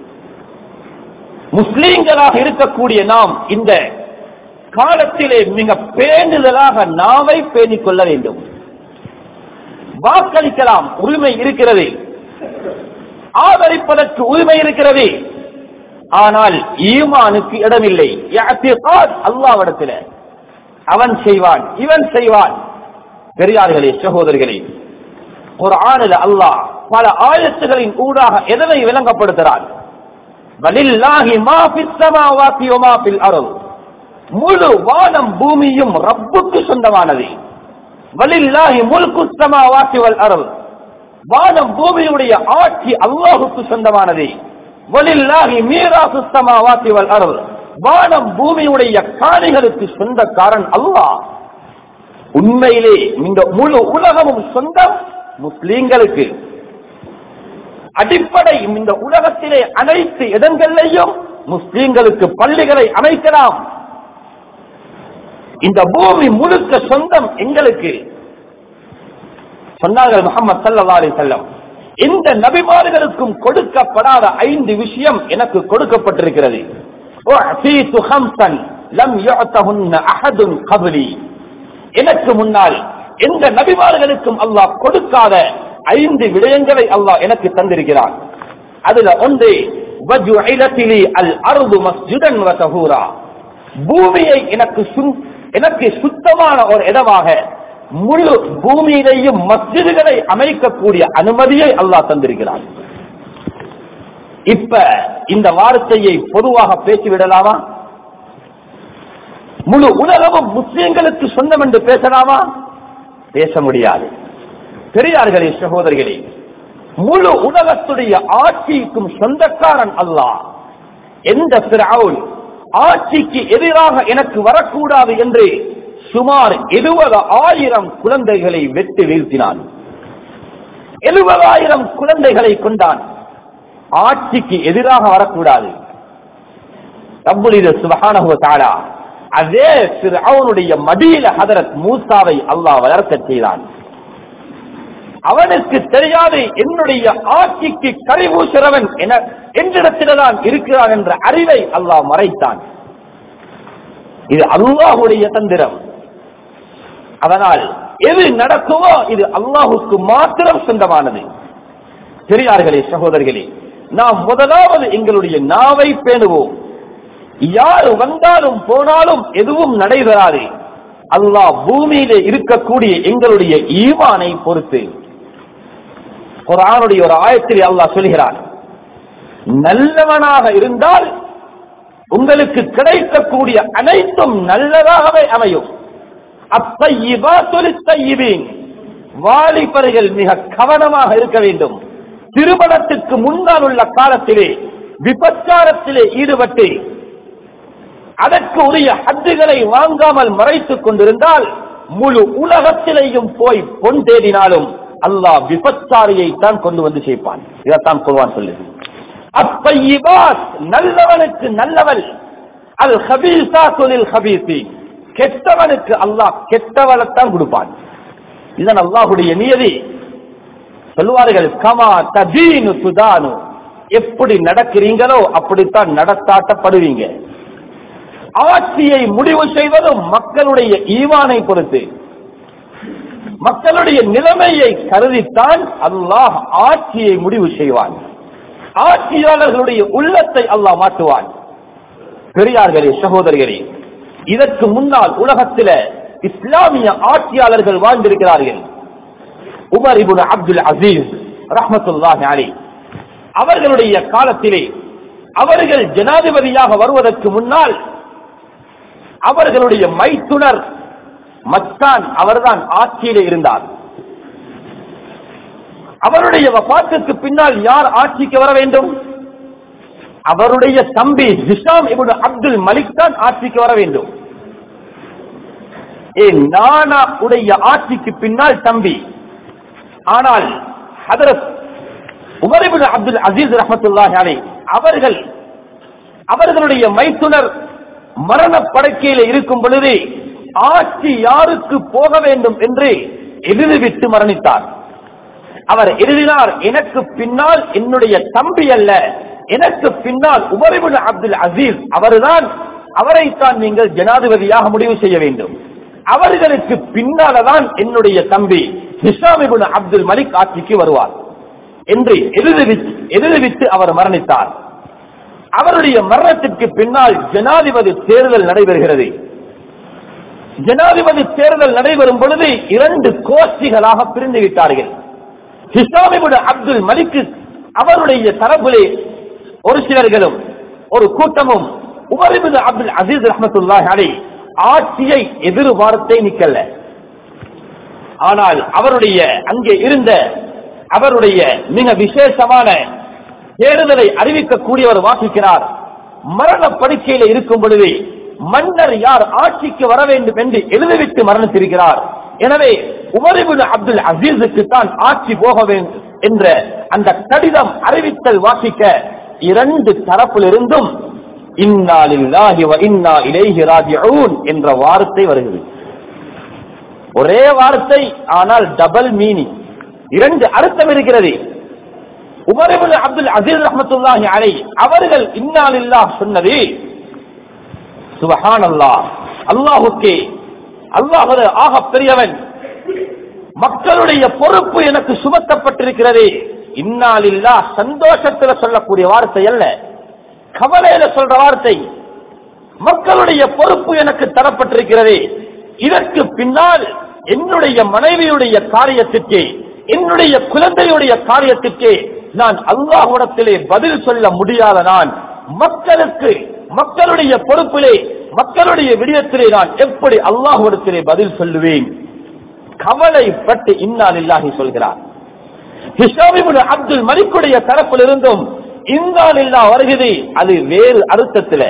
[SPEAKER 1] முஸ்லீம்களாக இருக்கக்கூடிய நாம் இந்த காலத்திலே மிக பேணுதலாக நாவை பேணிக் கொள்ள வேண்டும் வாக்களிக்கலாம் உரிமை இருக்கிறது ஆதரிப்பதற்கு உரிமை இருக்கிறது ஆனால் ஈமானுக்கு இடமில்லை அல்லாவிடத்தில் அவன் செய்வான் இவன் செய்வான் பெரியார்களே சகோதரிகளே ஒரு ஆணில் அல்லாஹ் பல ஆயத்துகளின் ஊடாக எதனை விளங்கப்படுத்துகிறான் வலில்லாஹி மா ஃபிஸ் ஸமாவாத்தி வ மா ஃபில் அர்ض் முழு வானம் பூமியும் ரப்புக்கு சொந்தமானது வலில்லாஹி முல்கு ஸமாவாத்தி வல் அர்ض் வானம் பூமியுடைய ஆட்சி அல்லாஹுக்கு சொந்தமானது வலில்லாஹி மீராசு ஸமாவாத்தி வல் அர்ض் வானம் பூமியுடைய காணிகளுக்கு சொந்தக்காரன் அல்லாஹ் உண்மையிலே இந்த முழு உலகமும் சொந்தம் முஸ்லீம்களுக்கு அடிப்படை இந்த உலகத்திலே அனைத்து இடங்களிலேயும் முஸ்லீம்களுக்கு பள்ளிகளை அமைக்கலாம் இந்த பூமி முழுக்க சொந்தம் எங்களுக்கு சொன்னார்கள் முகமது சல்லா அலி செல்லம் இந்த நபிமார்களுக்கும் கொடுக்கப்படாத ஐந்து விஷயம் எனக்கு கொடுக்கப்பட்டிருக்கிறது أعطيت خمسا لم يعطهن أحد قبلي எனக்கு முன்னால் எந்த நபிமார்களுக்கும் அல்லாஹ் கொடுக்காத ஐந்து விடயங்களை அல்லாஹ் எனக்கு தந்திருக்கிறான் அதுல ஒன்று வஜுஇலத்திலி அல் அர்து மஸ்ஜிதன் வ தஹூரா பூமியை எனக்கு சுன்- எனக்கு சுத்தமான ஒரு இடமாக முழு பூமியிலேயும் மஸ்ஜிதுகளை அமைக்கக்கூடிய அனுமதியை அல்லாஹ் தந்திருக்கிறான் இப்ப இந்த வார்த்தையை பொதுவாக பேசிவிடலாமா முழு உலகமும் முஸ்லிம்களுக்கு சொந்தம் என்று பேசலாமா பேச முடியாது பெரியார்களே சகோதரிகளே முழு உலகத்துடைய ஆட்சிக்கும் சொந்தக்காரன் அல்லாஹ் எந்த பிறவுள் ஆட்சிக்கு எதிராக எனக்கு வரக்கூடாது என்று சுமார் எழுபது ஆயிரம் குழந்தைகளை வெட்டி வீழ்த்தினான் எழுபதாயிரம் குழந்தைகளை கொண்டான் ஆட்சிக்கு எதிராக வரக்கூடாது ரப்புலித சுபஹானஹு வ தஆலா அதே ஃபிர்அவுனுடைய மடியில ஹதரத் மூசாவை அல்லாஹ் வளர்க்கச் செய்தான் அவனுக்கு தெரியாது என்னுடைய ஆட்சிக்கு கரிபூசுறவன் என என்னிடத்தில்தான் இருக்கிறான் என்ற அறிவை அல்லாஹ் மறைத்தான் இது அல்லாஹுடைய தந்திரம் அதனால் எது நடக்குமோ இது அல்லாஹுக்கு மாத்திரம் சொந்தமானது பெரியார்களே சகோதரர்களே நாம் முதலாவது எங்களுடைய நாவை பேணுவோம் யார் வந்தாலும் போனாலும் எதுவும் நடைபெறாது அல்லாஹ் பூமியிலே இருக்கக்கூடிய எங்களுடைய ஈமானை பொறுத்து குர்ஆனுடைய ஒரு ஆயத்தில் அல்லாஹ் சொல்கிறான் நல்லவனாக இருந்தால் உங்களுக்கு கிடைக்கக்கூடிய அனைத்தும் நல்லதாகவே அமையும் அப்பையிபீன் வாலிபர்கள் மிக கவனமாக இருக்க வேண்டும் திருமணத்துக்கு முன்னால் உள்ள காலத்திலே விபச்சாரத்திலே ஈடுபட்டு அதற்கு உரிய ஹத்துகளை வாங்காமல் மறைத்துக் கொண்டிருந்தால் முழு உலகத்திலேயும் போய் பொன் தேடினாலும் அல்லாஹ் விபச்சாரியை தான் கொண்டு வந்து சேர்ப்பான் இதைத்தான் குர்ஆன் சொல்லுது அப்பையிபாத் நல்லவனுக்கு நல்லவள் அல் ஹபீசா தொழில் ஹபீசி கெட்டவனுக்கு அல்லாஹ் கெட்டவளைத்தான் கொடுப்பான் இதன் அல்லாஹுடைய நியதி சொல்லுவார்கள் கமா ததீனு சுதானு எப்படி நடக்கிறீங்களோ அப்படித்தான் நடத்தாட்டப்படுவீங்க ஆட்சியை முடிவு செய்வதும் மக்களுடைய ஈவானை பொறுத்து மக்களுடைய நிலைமையை கருதித்தான் அல்லாஹ் ஆட்சியை முடிவு செய்வான் ஆட்சியாளர்களுடைய உள்ளத்தை அல்லாஹ் மாற்றுவான் பெரியார்களே சகோதரிகளே இதற்கு முன்னால் உலகத்தில இஸ்லாமிய ஆட்சியாளர்கள் வாழ்ந்திருக்கிறார்கள் உமர் இபுன் அப்துல் அசீஸ் ரஹமத்துல்லாஹி அலி அவர்களுடைய காலத்திலே அவர்கள் ஜனாதிபதியாக வருவதற்கு முன்னால் அவர்களுடைய மைத்துனர் மச்சான் அவர்தான் ஆட்சியிலே இருந்தார் அவருடைய வபாத்துக்கு பின்னால் யார் ஆட்சிக்கு வர வேண்டும் அவருடைய தம்பி ஹிஷாம் இப்னு அப்துல் மலிக் தான் ஆட்சிக்கு வர வேண்டும் ஏன் நானா உடைய ஆட்சிக்கு பின்னால் தம்பி ஆனால் ஹதரத் உமரிபுல் அப்துல் அசீஸ் ரஹமத்துல்லாஹி அலை அவர்கள் அவர்களுடைய மைத்துனர் மரண படுக்கையில இருக்கும் பொழுது ஆட்சி யாருக்கு போக வேண்டும் என்று எழுதிவிட்டு மரணித்தார் அவர் எழுதினார் எனக்கு பின்னால் என்னுடைய தம்பி அல்ல எனக்கு பின்னால் உமரிபுல் அப்துல் அசீஸ் அவர்தான் அவரைத்தான் நீங்கள் ஜனாதிபதியாக முடிவு செய்ய வேண்டும் அவர்களுக்கு பின்னால்தான் என்னுடைய தம்பி ஹிஷாமிபுல் அப்துல் மலிக் ஆட்சிக்கு வருவார் என்று எழுதிவிட்டு எழுதிவிட்டு அவர் மரணித்தார் அவருடைய மரணத்திற்கு பின்னால் ஜனாதிபதி தேர்தல் நடைபெறுகிறது ஜனாதிபதி தேர்தல் நடைபெறும் பொழுது இரண்டு கோஷ்டிகளாக பிரிந்து விட்டார்கள் ஹிசாமிபுட அப்துல் மலிக்கு அவருடைய தரப்பிலே ஒரு சிலர்களும் ஒரு கூட்டமும் உமரிபுது அப்துல் அசீஸ் ரஹமத்துல்லாஹி அலை ஆட்சியை எதிர்பார்த்தே நிக்கல ஆனால் அவருடைய அங்கே இருந்த அவருடைய மிக விசேஷமான தேர்தலை அறிவிக்கக்கூடியவர் வாசிக்கிறார் மரண படுக்கையில இருக்கும் பொழுது மன்னர் யார் ஆட்சிக்கு வர வேண்டும் என்று எழுதிவிட்டு மரணித்திருக்கிறார் எனவே உமரிபுல் அப்துல் அசீஸுக்கு தான் ஆட்சி போக வேண்டும் என்ற அந்த கடிதம் அறிவித்தல் வாசிக்க இரண்டு தரப்பிலிருந்தும் இன்னா லில்லாஹி வ இன்னா இலைஹி ராஜிஊன் என்ற வார்த்தை வருகிறது ஒரே வார்த்தை ஆனால் டபுள் மீனிங் இரண்டு அர்த்தம் இருக்கிறது உமரிபுல் அப்துல் அசீஸ் ரஹமத்துல்லாஹி அலை அவர்கள் இன்னாலில்லாஹ் சொன்னது சுபஹான் அல்லாஹ் அல்லாஹுக்கே அல்லாஹ் ஆக பெரியவன் மக்களுடைய பொறுப்பு எனக்கு சுமத்தப்பட்டிருக்கிறது இன்னாலில்லா சந்தோஷத்துல சொல்லக்கூடிய வார்த்தை அல்ல கவலையில சொல்ற வார்த்தை மக்களுடைய பொறுப்பு எனக்கு தரப்பட்டிருக்கிறது இதற்கு பின்னால் என்னுடைய மனைவியுடைய காரியத்திற்கு என்னுடைய குழந்தையுடைய காரியத்திற்கு நான் அல்லாஹ்விடத்திலே பதில் சொல்ல முடியாத நான் மக்களுக்கு மக்களுடைய பொறுப்பிலே மக்களுடைய விடயத்திலே நான் எப்படி அல்லாஹ்விடத்திலே பதில் சொல்லுவேன் கவலைப்பட்டு இன்னால் இல்லாஹி சொல்கிறார் ஹிஷாமிபுல் அப்துல் மலிக்குடைய தரப்பில் இருந்தும் இன்னால் இல்லா வருகிறது அது வேறு அர்த்தத்தில்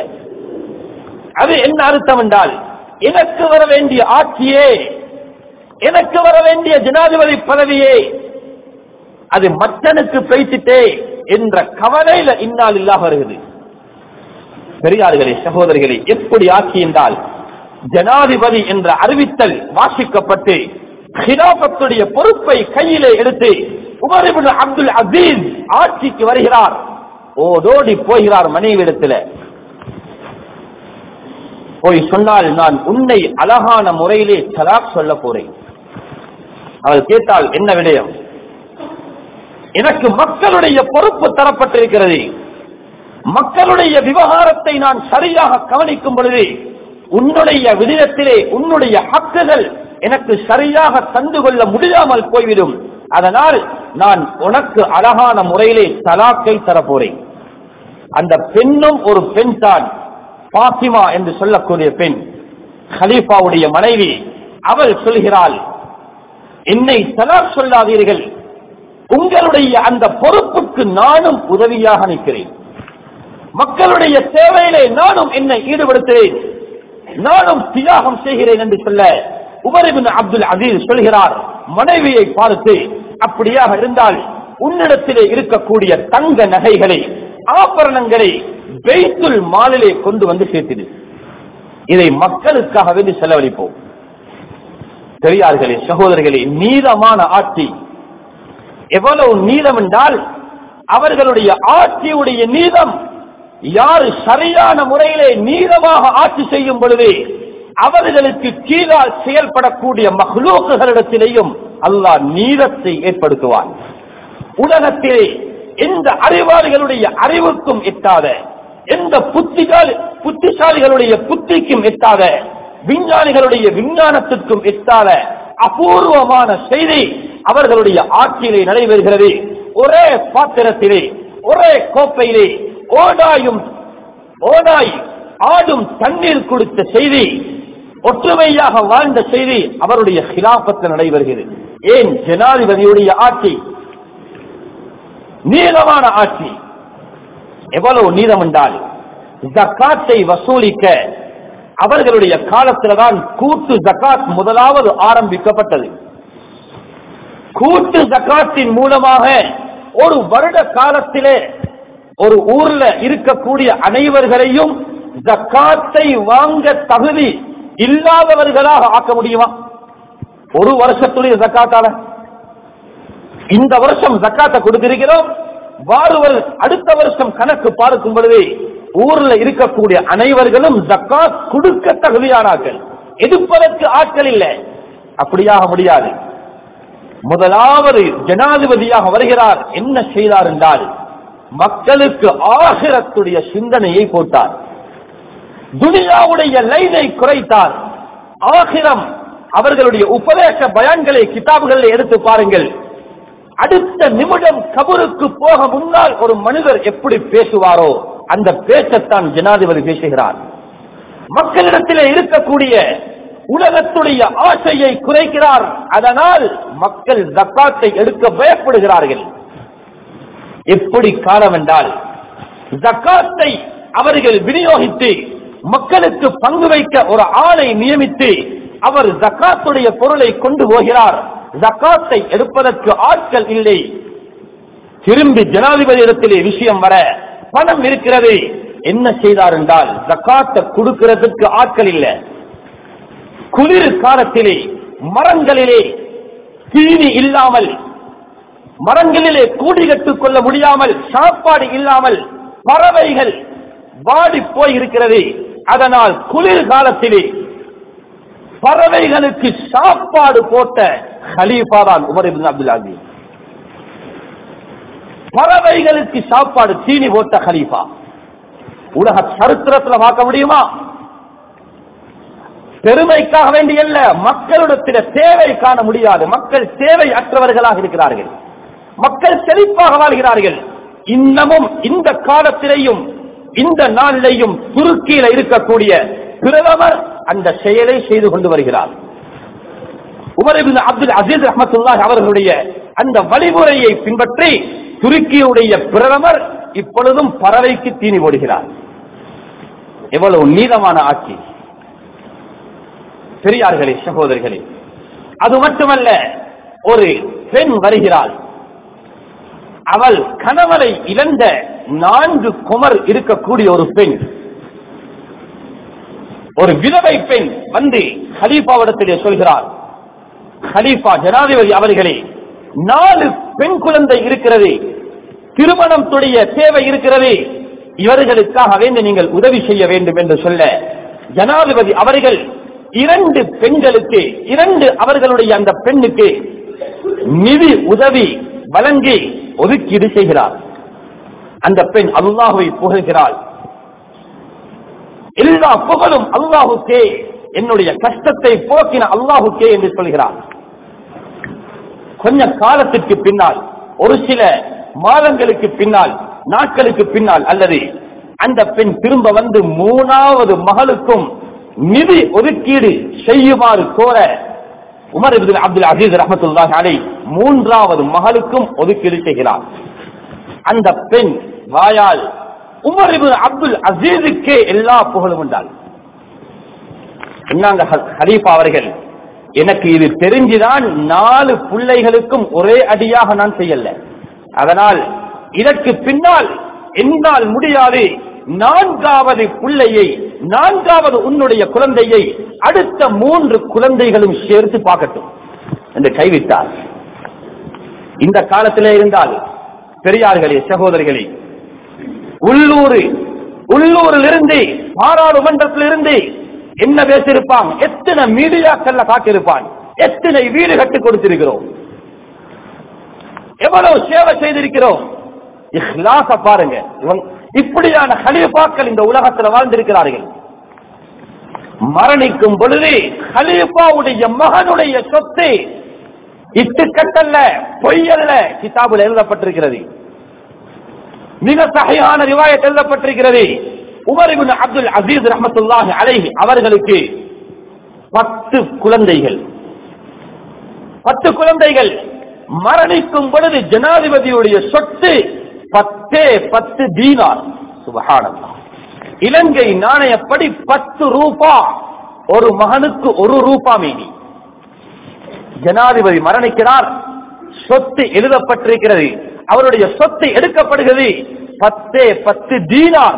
[SPEAKER 1] அது என்ன அர்த்தம் என்றால் எனக்கு வர வேண்டிய ஆட்சியே எனக்கு வர வேண்டிய ஜனாதிபதி பதவியே அது மற்றனுக்கு பேசிட்டே என்ற கவலையில இன்னால் இல்லா வருகிறது பெரியார்களே சகோதரிகளே எப்படி ஆட்சி என்றால் ஜனாதிபதி என்ற அறிவித்தல் வாசிக்கப்பட்டு ஹிலாபத்துடைய பொறுப்பை கையிலே எடுத்து உமரிபுல் அப்துல் அசீஸ் ஆட்சிக்கு வருகிறார் ஓடோடி போகிறார் மனைவிடத்தில் போய் சொன்னால் நான் உன்னை அழகான முறையிலே தலாக் சொல்ல போறேன் அவள் கேட்டால் என்ன விடயம் எனக்கு மக்களுடைய பொறுப்பு தரப்பட்டிருக்கிறது மக்களுடைய விவகாரத்தை நான் சரியாக கவனிக்கும் பொழுது உன்னுடைய விடயத்திலே உன்னுடைய ஹக்குகள் எனக்கு சரியாக தந்து கொள்ள முடியாமல் போய்விடும் அதனால் நான் உனக்கு அழகான முறையிலே தலாக்கை தரப்போறேன் அந்த பெண்ணும் ஒரு பெண் தான் பாத்திமா என்று சொல்லக்கூடிய பெண் ஹலீஃபாவுடைய மனைவி அவள் சொல்கிறாள் என்னை தலாக் சொல்லாதீர்கள் உங்களுடைய அந்த பொறுப்புக்கு நானும் உதவியாக நிற்கிறேன் மக்களுடைய சேவையிலே நானும் என்னை ஈடுபடுத்துகிறேன் நானும் தியாகம் செய்கிறேன் என்று சொல்ல உமரிபின் அப்துல் அசீஸ் சொல்கிறார் மனைவியை பார்த்து அப்படியாக இருந்தால் உன்னிடத்திலே இருக்கக்கூடிய தங்க நகைகளை ஆபரணங்களை பெய்த்துல் மாலிலே கொண்டு வந்து சேர்த்திடு இதை மக்களுக்காக வேண்டி செலவழிப்போம் பெரியார்களே சகோதரர்களே நீதமான ஆட்சி எவ்வளவு நீதம் என்றால் அவர்களுடைய ஆட்சியுடைய நீதம் யார் சரியான முறையிலே நீதமாக ஆட்சி செய்யும் பொழுது அவர்களுக்கு கீழால் செயல்படக்கூடிய மகளூக்குகளிடத்திலேயும் அல்லாஹ் நீதத்தை ஏற்படுத்துவான் உலகத்திலே எந்த அறிவாளிகளுடைய அறிவுக்கும் எட்டாத எந்த புத்திகள் புத்திசாலிகளுடைய புத்திக்கும் எட்டாத விஞ்ஞானிகளுடைய விஞ்ஞானத்திற்கும் எட்டாத அபூர்வமான செய்தி அவர்களுடைய ஆட்சியிலே நடைபெறுகிறது ஒரே பாத்திரத்திலே ஒரே கோப்பையிலே ஓடாயும் ஓடாய் ஆடும் தண்ணீர் கொடுத்த செய்தி ஒற்றுமையாக வாழ்ந்த செய்தி அவருடைய ஹிலாபத்தில் நடைபெறுகிறது ஏன் ஜனாதிபதியுடைய ஆட்சி நீளமான ஆட்சி எவ்வளவு நீதம் என்றால் ஜக்காத்தை வசூலிக்க அவர்களுடைய காலத்தில்தான் கூட்டு ஜக்காத் முதலாவது ஆரம்பிக்கப்பட்டது கூட்டு ஜக்காத்தின் மூலமாக ஒரு வருட காலத்திலே ஒரு ஊர்ல இருக்கக்கூடிய அனைவர்களையும் ஜக்காத்தை வாங்க தகுதி இல்லாதவர்களாக ஆக்க முடியுமா ஒரு வருஷத்துடைய ஜக்காத்தால இந்த வருஷம் ஜக்காத்தை கொடுத்திருக்கிறோம் வாருவர் அடுத்த வருஷம் கணக்கு பார்க்கும் பொழுது ஊர்ல இருக்கக்கூடிய அனைவர்களும் ஜக்காத் கொடுக்க தகுதியானார்கள் எடுப்பதற்கு ஆட்கள் இல்லை அப்படியாக முடியாது முதலாவது ஜனாதிபதியாக வருகிறார் என்ன செய்தார் என்றால் மக்களுக்கு ஆகிரத்துடைய சிந்தனையை போட்டார் துனியாவுடைய லைனை குறைத்தார் ஆகிரம் அவர்களுடைய உபதேச பயான்களை கிதாபுகளில் எடுத்து பாருங்கள் அடுத்த நிமிடம் கபருக்கு போக முன்னால் ஒரு மனிதர் எப்படி பேசுவாரோ அந்த பேச்சத்தான் ஜனாதிபதி பேசுகிறார் மக்களிடத்திலே இருக்கக்கூடிய உலகத்துடைய ஆசையை குறைக்கிறார் அதனால் மக்கள் ஜக்காத்தை எடுக்க பயப்படுகிறார்கள் எப்படி காலம் என்றால் ஜக்காத்தை அவர்கள் விநியோகித்து மக்களுக்கு பங்கு வைக்க ஒரு ஆளை நியமித்து அவர் ஜக்காத்துடைய பொருளை கொண்டு போகிறார் ஜக்காத்தை எடுப்பதற்கு ஆட்கள் இல்லை திரும்பி ஜனாதிபதி இடத்திலே விஷயம் வர பணம் இருக்கிறது என்ன செய்தார் என்றால் ஜக்காத்தை கொடுக்கிறதுக்கு ஆட்கள் இல்லை குளிர் காலத்திலே மரங்களிலே தீனி இல்லாமல் மரங்களிலே கூடி கட்டுக் கொள்ள முடியாமல் சாப்பாடு இல்லாமல் பறவைகள் வாடி போய் இருக்கிறது அதனால் குளிர் காலத்திலே பறவைகளுக்கு சாப்பாடு போட்ட ஹலீஃபா தான் உமர் இப்னு அப்துல் அசீஸ் பறவைகளுக்கு சாப்பாடு தீனி போட்ட ஹலீஃபா உலக சரித்திரத்துல பார்க்க முடியுமா பெருமைக்காக வேண்டியல்ல மக்களிடத்தில தேவை காண முடியாது மக்கள் தேவை அற்றவர்களாக இருக்கிறார்கள் மக்கள் செழிப்பாக வாழ்கிறார்கள் இன்னமும் இந்த காலத்திலேயும் இந்த நாளிலேயும் துருக்கியில இருக்கக்கூடிய பிரதமர் அந்த செயலை செய்து கொண்டு வருகிறார் உமர் இப்னு அப்துல் அசீஸ் ரஹமத்துல்லாஹ் அவர்களுடைய அந்த வழிமுறையை பின்பற்றி துருக்கியுடைய பிரதமர் இப்பொழுதும் பறவைக்கு தீனி போடுகிறார் எவ்வளவு நீளமான ஆட்சி பெரியார்களே சகோதரர்களே அது மட்டுமல்ல ஒரு பெண் வருகிறாள் அவள் கணவரை இழந்த நான்கு குமர் இருக்கக்கூடிய ஒரு பெண் ஒரு விதவை பெண் வந்து ஹலீஃபாவிடத்திலே சொல்கிறார் ஹலீஃபா ஜனாதிபதி அவர்களே நாலு பெண் குழந்தை இருக்கிறது திருமணம் துடைய தேவை இருக்கிறது இவர்களுக்காக வேண்டி நீங்கள் உதவி செய்ய வேண்டும் என்று சொல்ல ஜனாதிபதி அவர்கள் இரண்டு பெண்களுக்கு இரண்டு அவர்களுடைய அந்த பெண்ணுக்கு நிதி உதவி வழங்கி ஒதுக்கீடு செய்கிறார் அந்த பெண் அல்லாஹுவை புகழ்கிறாள் எல்லா புகழும் அல்லாஹுக்கே என்னுடைய கஷ்டத்தை போக்கின அல்லாஹுக்கே என்று சொல்கிறார் கொஞ்ச காலத்திற்கு பின்னால் ஒரு சில மாதங்களுக்கு பின்னால் நாட்களுக்கு பின்னால் அல்லது அந்த பெண் திரும்ப வந்து மூணாவது மகளுக்கும் நிதி ஒதுக்கீடு செய்யுமாறு கோர உமர் இப்னு அப்துல் அசீஸ் ரஹமத்துல்லாஹி அலை மூன்றாவது மகளுக்கும் ஒதுக்கீடு செய்கிறார் அந்த பெண் வாயால் உமர் இப்னு அப்துல் அசீஸுக்கே எல்லா புகழும் உண்டால் என்னங்க ஹலீஃபா அவர்கள் எனக்கு இது தெரிஞ்சுதான் நாலு பிள்ளைகளுக்கும் ஒரே அடியாக நான் செய்யல அதனால் இதற்கு பின்னால் என்னால் முடியாது நான்காவது பிள்ளையை நான்காவது உன்னுடைய குழந்தையை அடுத்த மூன்று குழந்தைகளும் சேர்த்து பார்க்கட்டும் என்று கைவிட்டார் இந்த காலத்திலே இருந்தால் பெரியார்களே சகோதரிகளே உள்ளூர் உள்ளூரில் இருந்து பாராளுமன்றத்தில் இருந்து என்ன பேசியிருப்பான் எத்தனை மீடியாக்கள்ல காட்டியிருப்பான் எத்தனை வீடு கட்டி கொடுத்திருக்கிறோம் எவ்வளவு சேவை செய்திருக்கிறோம் இஹ்லாச பாருங்க இவங்க இப்படியான ஹலீஃபாக்கள் இந்த உலகத்தில் வாழ்ந்திருக்கிறார்கள் மரணிக்கும் பொழுது ஹலீஃபாவுடைய மகனுடைய சொத்து இட்டுக்கட்டல்ல பொய்யல்ல கிதாபில் எழுதப்பட்டிருக்கிறது மிக சகையான ரிவாயத் எழுதப்பட்டிருக்கிறது உமர் இப்னு அப்துல் அசீஸ் ரஹமத்துல்லாஹி அலைஹி அவர்களுக்கு பத்து குழந்தைகள் பத்து குழந்தைகள் மரணிக்கும் பொழுது ஜனாதிபதியுடைய சொத்து பத்தே பத்து தீனார் சுபஹானல்லாஹ் இலங்கை நாணயப்படி பத்து ரூபா ஒரு மகனுக்கு ஒரு ரூபா மீனி ஜனாதிபதி மரணிக்கிறார் சொத்து எழுதப்பட்டிருக்கிறது அவருடைய சொத்து எடுக்கப்படுகிறது பத்தே பத்து தீனார்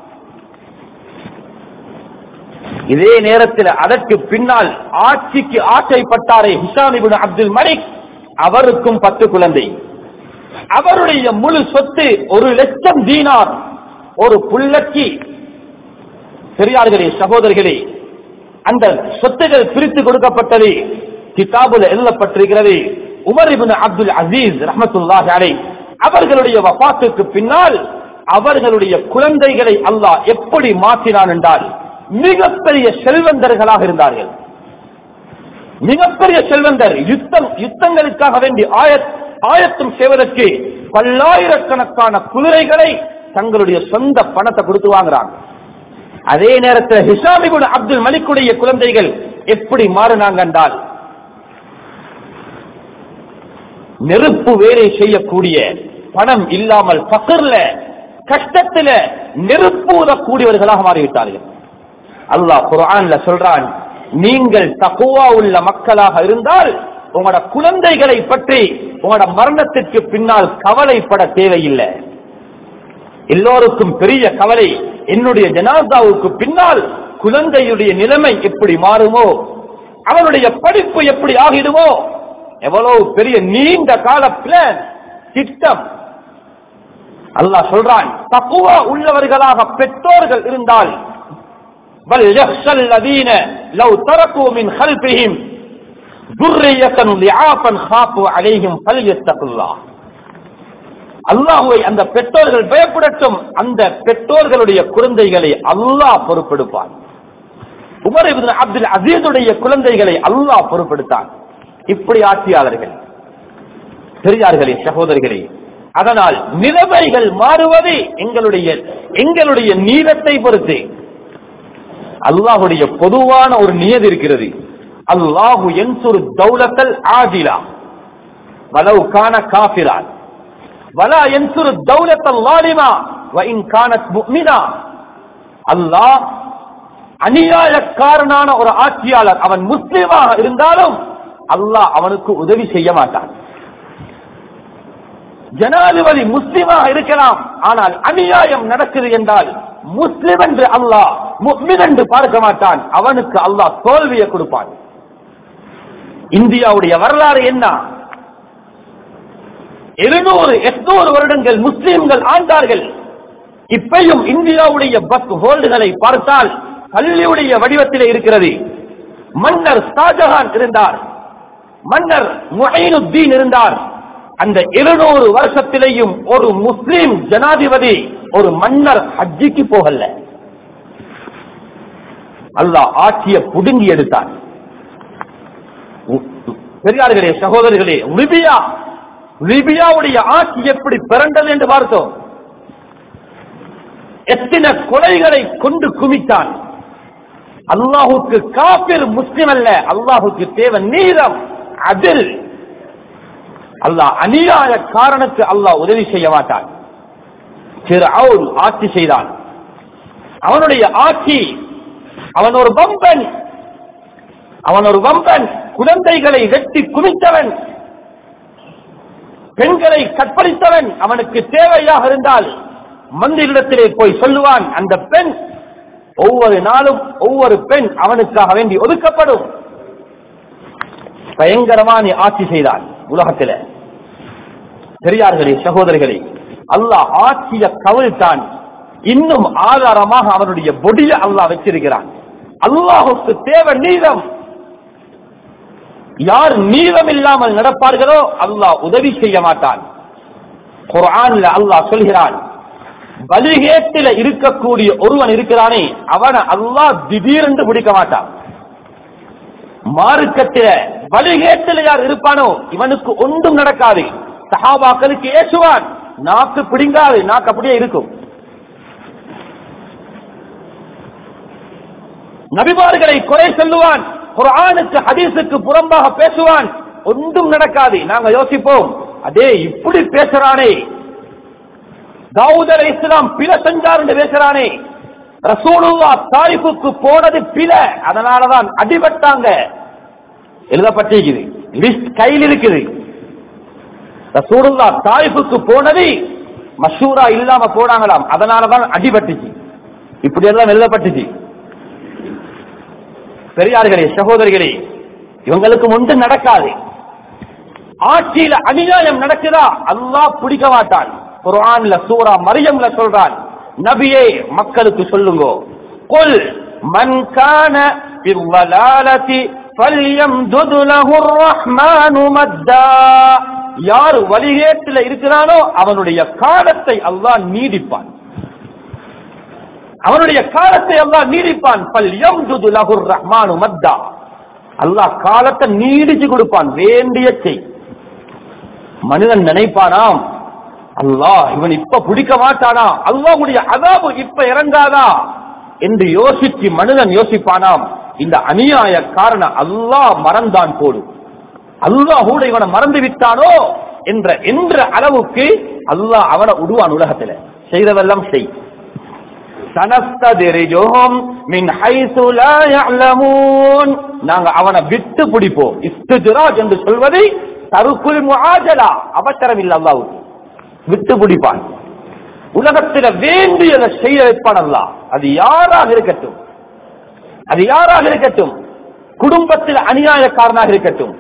[SPEAKER 1] இதே நேரத்தில் அதற்கு பின்னால் ஆட்சிக்கு ஆசைப்பட்டாரே ஹிஷாமிபுன் அப்துல் மலிக் அவருக்கும் பத்து குழந்தை அவருடைய முழு சொத்து ஒரு லட்சம் தீனார் ஒரு புள்ளக்கி பெரியார்களே சகோதரர்களே அந்த சொத்துகள் பிரித்து கொடுக்கப்பட்டது கிதாபுல எழுதப்பட்டிருக்கிறது உமர் இப்னு அப்துல் அசீஸ் ரஹமத்துல்லாஹி அலை அவர்களுடைய வபாத்துக்கு பின்னால் அவர்களுடைய குழந்தைகளை அல்லாஹ் எப்படி மாற்றினான் என்றால் மிகப்பெரிய செல்வந்தர்களாக இருந்தார்கள் மிகப்பெரிய செல்வந்தர் யுத்தம் யுத்தங்களுக்காக வேண்டி ஆயத் ஆயத்தம் செய்வதற்கு பல்லாயிரக்கணக்கான குதிரைகளை தங்களுடைய சொந்த பணத்தை கொடுத்து வாங்குறாங்க அதே நேரத்தில் ஹிசாமிபுன் அப்துல் மலிக்குடைய குழந்தைகள் எப்படி மாறினாங்க என்றால் நெருப்பு வேலை செய்யக்கூடிய பணம் இல்லாமல் பக்கர்ல கஷ்டத்தில நெருப்பு ஊதக்கூடியவர்களாக மாறிவிட்டார்கள் அல்லாஹ் குர்ஆன்ல சொல்றான் நீங்கள் தக்குவா உள்ள மக்களாக இருந்தால் உங்களோட குழந்தைகளை பற்றி உங்களோட மரணத்திற்கு பின்னால் கவலைப்பட தேவையில்லை எல்லோருக்கும் பெரிய கவலை என்னுடைய ஜனாதாவுக்கு பின்னால் குழந்தையுடைய நிலைமை எப்படி மாறுமோ அவனுடைய படிப்பு எப்படி ஆகிடுமோ எவ்வளவு பெரிய நீண்ட கால பிளான் திட்டம் அல்லாஹ் சொல்றான் தக்குவா உள்ளவர்களாக பெற்றோர்கள் இருந்தால் بل يخشى الذين لو تركوا من خلفهم ذرية ضعافا خافوا عليهم فليتقوا الله அல்லாஹுவை அந்த பெற்றோர்கள் பயப்படட்டும் அந்த பெற்றோர்களுடைய குழந்தைகளை அல்லாஹ் பொறுப்பெடுப்பான் உமர் இப்னு அப்துல் அசீதுடைய குழந்தைகளை அல்லாஹ் பொறுப்பெடுத்தான் இப்படி ஆட்சியாளர்கள் பெரியார்களே சகோதரிகளே அதனால் நிலைமைகள் மாறுவது எங்களுடைய எங்களுடைய நீளத்தை பொறுத்து அல்லாஹுடைய பொதுவான ஒரு நியதி இருக்கிறது அல்லாஹு என்சுரு தௌலத்தல் ஆதிலா வலவு கான காபிரான் வலா என்சுரு தௌலத்தல் லாலிமா வஇன் கானத் முஃமினா அல்லாஹ் அநியாயக்காரனான ஒரு ஆட்சியாளர் அவன் முஸ்லிமாக இருந்தாலும் அல்லாஹ் அவனுக்கு உதவி செய்ய மாட்டான் ஜனாதிபதி முஸ்லிமாக இருக்கலாம் ஆனால் அநியாயம் நடக்குது என்றால் முஸ்லிம் என்று அல்லாஹ் முஸ்லிம் என்று பார்க்க மாட்டான் அவனுக்கு அல்லாஹ் தோல்வியை கொடுப்பான் இந்தியாவுடைய வரலாறு என்ன இருநூறு எட்நூறு வருடங்கள் முஸ்லிம்கள் ஆண்டார்கள் இப்பையும் இந்தியாவுடைய பஸ் ஹோல்டுகளை பார்த்தால் பள்ளியுடைய வடிவத்திலே இருக்கிறது மன்னர் ஷாஜஹான் இருந்தார் மன்னர் முஹைனுத்தீன் இருந்தார் அந்த இருநூறு வருஷத்திலேயும் ஒரு முஸ்லிம் ஜனாதிபதி ஒரு மன்னர் ஹஜ்ஜிக்கு போகல அல்லாஹ் ஆட்சியை புடுங்கி எடுத்தான் பெரியார்களே சகோதரர்களே லிபியா லிபியாவுடைய ஆட்சி எப்படி பிறண்டது என்று பார்த்தோம் எத்தனை கொலைகளை கொண்டு குமித்தான் அல்லாஹுக்கு காபிர் முஸ்லிம் அல்ல அல்லாஹுக்கு தேவை நீதம் அதில் அல்லாஹ் அநியாய காரணத்து அல்லாஹ் உதவி செய்ய மாட்டான் திரு அவுல் ஆட்சி செய்தான் அவனுடைய ஆட்சி அவன் ஒரு வம்பன் அவன் ஒரு வம்பன் குழந்தைகளை வெட்டி குமித்தவன் பெண்களை கற்பழித்தவன் அவனுக்கு தேவையாக இருந்தால் மந்திரிடத்திலே போய் சொல்லுவான் அந்த பெண் ஒவ்வொரு நாளும் ஒவ்வொரு பெண் அவனுக்காக வேண்டி ஒதுக்கப்படும் பயங்கரமான ஆட்சி செய்தான் உலகத்தில் பெரியார்களே சகோதரிகளே அல்லாஹ் ஆட்சிய கவிழ்த்தான் இன்னும் ஆதாரமாக அவனுடைய பொடிய அல்லாஹ் வச்சிருக்கிறான் அல்லாஹுக்கு தேவை நீதம் யார் நீதம் இல்லாமல் நடப்பார்களோ அல்லாஹ் உதவி செய்ய மாட்டான் குர்ஆன்ல அல்லாஹ் சொல்கிறான் பலிகேட்டில இருக்கக்கூடிய ஒருவன் இருக்கிறானே அவனை அல்லாஹ் திடீரென்று பிடிக்க மாட்டான் மாறுக்கத்தில வழிகேட்டில் யார் இருப்பானோ இவனுக்கு ஒன்றும் நடக்காது சஹாபாக்களுக்கு ஏசுவான் நாக்கு பிடிங்காது நாக்கு அப்படியே இருக்கும் நபிமார்களை குறை சொல்லுவான் குர்ஆனுக்கு ஹதீஸுக்கு புறம்பாக பேசுவான் ஒன்றும் நடக்காது நாங்க யோசிப்போம் அதே இப்படி பேசுறானே தாவூத் அலை இஸ்லாம் பிற செஞ்சார் என்று பேசுறானே ரசூலுல்லா தாய்ப்புக்கு போனது பில அதனாலதான் அடிபட்டாங்க எழுதப்பட்டிருக்குது லிஸ்ட் கையில் இருக்குது ரசூலுல்லா தாய்ப்புக்கு போனது மஷூரா இல்லாம போனாங்களாம் அதனாலதான் அடிபட்டுச்சு இப்படி எல்லாம் எழுதப்பட்டுச்சு பெரியார்களே சகோதரிகளே இவங்களுக்கு ஒன்று நடக்காது ஆட்சியில அநியாயம் நடக்குதா அல்லாஹ் பிடிக்க மாட்டான் குர்ஆன்ல சூரா மரியம்ல சொல்றான் நபியே மக்களுக்கு சொல்லுங்க குல் மன் கான பிவ்வலாலதி فَلْيَمْدُدْ لَهُ الرَّحْمَنُ مَدًّا யார் வழிகேட்டில் இருக்கிறானோ அவனுடைய காலத்தை அல்லாஹ் நீடிப்பான் அவனுடைய காலத்தை அல்லாஹ் நீடிப்பான் فَلْيَمْدُدْ لَهُ الرَّحْمَنُ مَدًّا அல்லாஹ் காலத்தை நீடிச்சு கொடுப்பான் வேண்டிய செய் மனிதன் நினைப்பானாம் அல்லாஹ் இவன் இப்ப பிடிக்க மாட்டானா அல்லாஹ்வுடைய அதாபு இப்ப இறங்காதா என்று யோசிச்சு மனிதன் யோசிப்பானாம் இந்த அநியாய காரண அல்லாஹ் மறந்தான் போடும் அல்லாஹ் கூட இவனை மறந்து விட்டானோ என்ற என்ற அளவுக்கு அல்லாஹ் அவனை உடுவான் உலகத்துல செய்தவெல்லாம் செய் சனஸ்ததிரிஜுஹும் மின் ஹைசு லா யஅலமூன் நாங்க அவனை விட்டு பிடிப்போம் இஸ்திஜ்ராஜ் என்று சொல்வது தருக்குல் முஆஜலா அவசரம் இல்ல அல்லாஹ்வுக்கு விட்டு பிடிப்பான் உலகத்துல வேண்டியதை செய்ய வைப்பான் அல்லாஹ் அது யாராக இருக்கட்டும் அது யாராக இருக்கட்டும் குடும்பத்தில் அநியாயக்காரனாக இருக்கட்டும்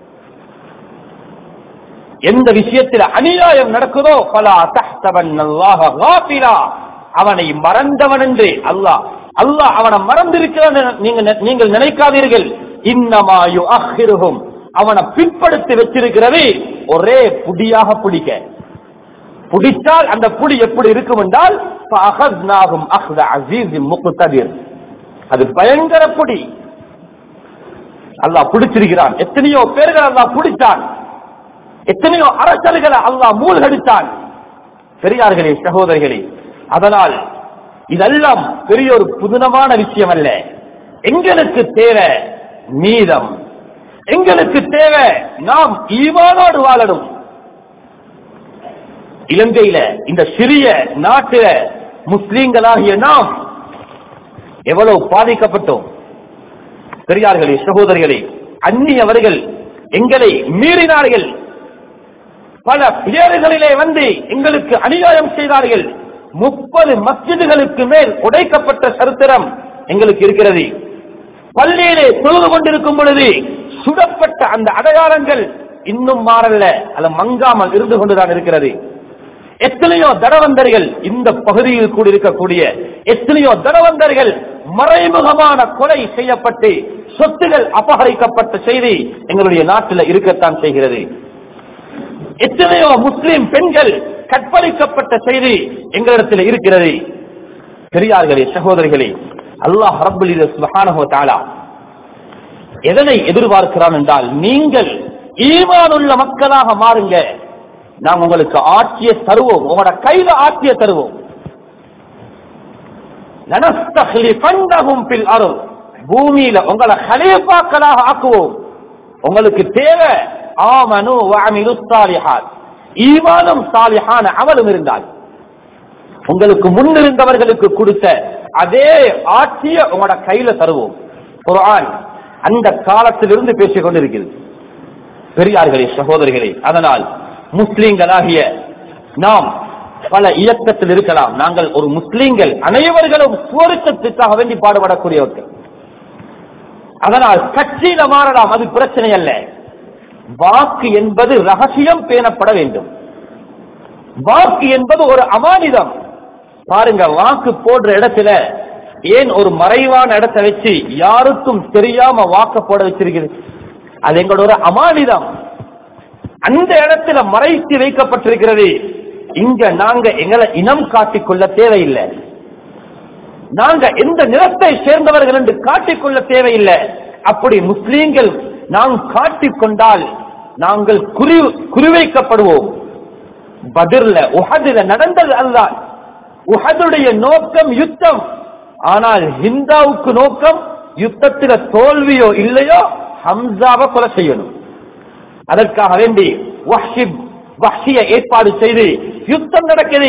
[SPEAKER 1] எந்த விஷயத்தில் அநியாயம் நடக்குதோ பல தஹ்தவன் அல்லாஹ காபிலா அவனை மறந்தவன் என்று அல்லாஹ் அல்லாஹ் அவனை மறந்திருக்கிறான் என நீங்க நீங்கள் நினைக்காதீர்கள் இன்னமாயு அஹிருகும் அவனை பிற்படுத்தி வச்சிருக்கிறது ஒரே புடியாக பிடிக்க பிடித்தால் அந்த புடி எப்படி இருக்கும் என்றால் فَأَخَذْنَاهُمْ أَخْذَ عَزِيزٍ مُقْتَدِرٍ. அது பயங்கர புடி அல்லாஹ் பிடிச்சிருக்கிறான் எத்தனையோ பேர்கள் அல்லாஹ் பிடித்தான் எத்தனையோ அரசர்களை அல்லாஹ் மூழ்கடித்தான் பெரியார்களே சகோதரிகளே அதனால் இதெல்லாம் பெரிய ஒரு புதினமான விஷயம் அல்ல எங்களுக்கு தேவை நீதம் எங்களுக்கு தேவை நாம் ஈமானோடு வாழணும் இலங்கையில இந்த சிறிய நாட்டில முஸ்லீம்களாகிய நாம் எவ்வளவு பாதிக்கப்பட்டோம் பெரியார்களே சகோதரிகளே அந்நியவர்கள் எங்களை மீறினார்கள் பல பேர்களிலே வந்து எங்களுக்கு அநியாயம் செய்தார்கள் முப்பது மஸ்ஜிதுகளுக்கு மேல் உடைக்கப்பட்ட சரித்திரம் எங்களுக்கு இருக்கிறது பள்ளியிலே தொழுது கொண்டிருக்கும் பொழுது சுடப்பட்ட அந்த அடையாளங்கள் இன்னும் மாறல்ல அல்ல மங்காமல் இருந்து கொண்டுதான் இருக்கிறது எத்தனையோ தனவந்தர்கள் இந்த பகுதியில் கூட இருக்கக்கூடிய எத்தனையோ தனவந்தர்கள் மறைமுகமான கொலை செய்யப்பட்டு சொத்துகள் அபகரிக்கப்பட்ட செய்தி எங்களுடைய நாட்டில் இருக்கத்தான் செய்கிறது எத்தனையோ முஸ்லிம் பெண்கள் கற்பழிக்கப்பட்ட செய்தி எங்களிடத்தில் இருக்கிறது பெரியார்களே சகோதரிகளே அல்லாஹ் ரப்புல் சுபஹானஹு வ தஆலா எதனை எதிர்பார்க்கிறான் என்றால் நீங்கள் ஈமானுள்ள மக்களாக மாறுங்க நாம் உங்களுக்கு ஆட்சியை தருவோம் உங்களோட கையில ஆட்சியை தருவோம் லனஸ்தஹ்லிஃபன்னஹும் ஃபில் அர்த் பூமியில உங்களை ஹலீஃபாக்களாக ஆக்குவோம் உங்களுக்கு தேவை ஆமனு வஅமிலு ஸாலிஹாத் ஈமானும் சாலிஹான அமலும் இருந்தால் உங்களுக்கு முன்னிருந்தவர்களுக்கு கொடுத்த அதே ஆட்சியை உங்களோட கையில தருவோம் குர்ஆன் அந்த காலத்திலிருந்து பேசிக் கொண்டிருக்கிறது பெரியார்களே சகோதரிகளே அதனால் முஸ்லீம்களாகிய நாம் பல இயக்கத்தில் இருக்கலாம் நாங்கள் ஒரு முஸ்லீம்கள் அனைவர்களும் சுவருக்கத்துக்காக வேண்டி பாடுபடக்கூடியவர்கள் அதனால் கட்சியில மாறலாம் அது பிரச்சனை அல்ல வாக்கு என்பது ரகசியம் பேணப்பட வேண்டும் வாக்கு என்பது ஒரு அமானிதம் பாருங்க வாக்கு போடுற இடத்துல ஏன் ஒரு மறைவான இடத்தை வச்சு யாருக்கும் தெரியாம வாக்க போட வச்சிருக்கிறது அது எங்களோட ஒரு அமானிதம் அந்த இடத்துல மறைத்து வைக்கப்பட்டிருக்கிறது இங்க நாங்க எங்களை இனம் காட்டிக்கொள்ள தேவையில்லை நாங்க எந்த நிறத்தை சேர்ந்தவர்கள் என்று காட்டிக்கொள்ள தேவையில்லை அப்படி முஸ்லீம்கள் நாம் காட்டிக்கொண்டால் நாங்கள் குறி குறிவைக்கப்படுவோம் பதிர்ல உஹதுல நடந்தது அல்ல உஹதுடைய நோக்கம் யுத்தம் ஆனால் ஹிந்தாவுக்கு நோக்கம் யுத்தத்தில தோல்வியோ இல்லையோ ஹம்சாவை கொலை செய்யணும் அதற்காக வேண்டி வஹ்ஷிப் வஹ்ஷிய ஏற்பாடு செய்து யுத்தம் நடக்குது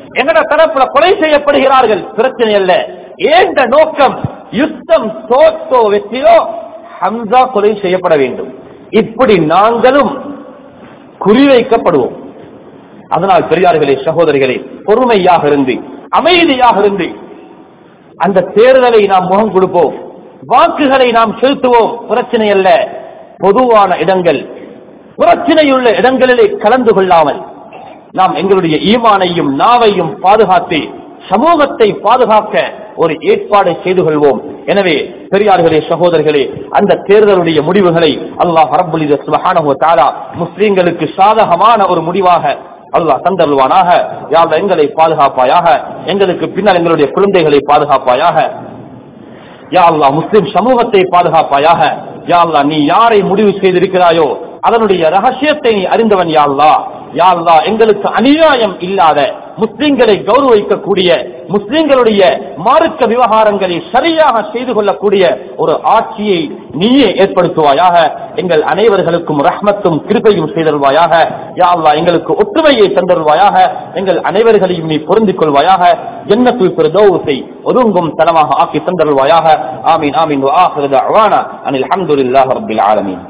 [SPEAKER 1] எங்கட தரப்புல கொலை செய்யப்படுகிறார்கள் பிரச்சனை அல்ல ஏந்த நோக்கம் யுத்தம் தோத்தோ வெற்றியோ ஹம்சா கொலை செய்யப்பட வேண்டும் இப்படி நாங்களும் குறிவைக்கப்படுவோம் அதனால் பெரியார்களே சகோதரிகளே பொறுமையாக இருந்து அமைதியாக இருந்து அந்த தேர்தலை நாம் முகம் கொடுப்போம் வாக்குகளை நாம் செலுத்துவோம் பிரச்சனை அல்ல பொதுவான இடங்கள் பிரச்சனையுள்ள இடங்களிலே கலந்து கொள்ளாமல் நாம் எங்களுடைய ஈமானையும் நாவையும் பாதுகாத்து சமூகத்தை பாதுகாக்க ஒரு ஏற்பாடை செய்து கொள்வோம் எனவே பெரியார்களே சகோதரர்களே அந்த தேர்தலுடைய முடிவுகளை அல்லாஹ் ரப்புல் சுபஹானஹு வ தஆலா முஸ்லிம்களுக்கு சாதகமான ஒரு முடிவாக அல்லாஹ் தந்தருவானாக யாழ் எங்களை பாதுகாப்பாயாக எங்களுக்கு பின்னால் எங்களுடைய குழந்தைகளை பாதுகாப்பாயாக யா அல்லாஹ் முஸ்லிம் சமூகத்தை பாதுகாப்பாயாக யா அல்லாஹ் நீ யாரை முடிவு செய்திருக்கிறாயோ அதனுடைய ரகசியத்தை நீ அறிந்தவன் யா அல்லாஹ் யா அல்லாஹ் எங்களுக்கு அநியாயம் இல்லாத முஸ்லிம்களை கௌரவிக்கக்கூடிய முஸ்லிம்களுடைய மார்க்க விவகாரங்களை சரியாக செய்து கொள்ளக்கூடிய ஒரு ஆட்சியை நீயே ஏற்படுத்துவாயாக எங்கள் அனைவர்களுக்கும் ரஹ்மத்தும் கிருபையும் செய்தருவாயாக யா அல்லாஹ் எங்களுக்கு ஒற்றுமையை தந்தருவாயாக எங்கள் அனைவர்களையும் நீ பொருந்திக் கொள்வாயாக ஜன்னத்துல் பிரதோசை ஒதுங்கும் தலமாக ஆக்கி தந்தருவாயாக ஆமீன் ஆமீன் வ ஆஹிரு தஅவானா அனில் ஹம்துலில்லாஹி ரப்பில் ஆலமீன்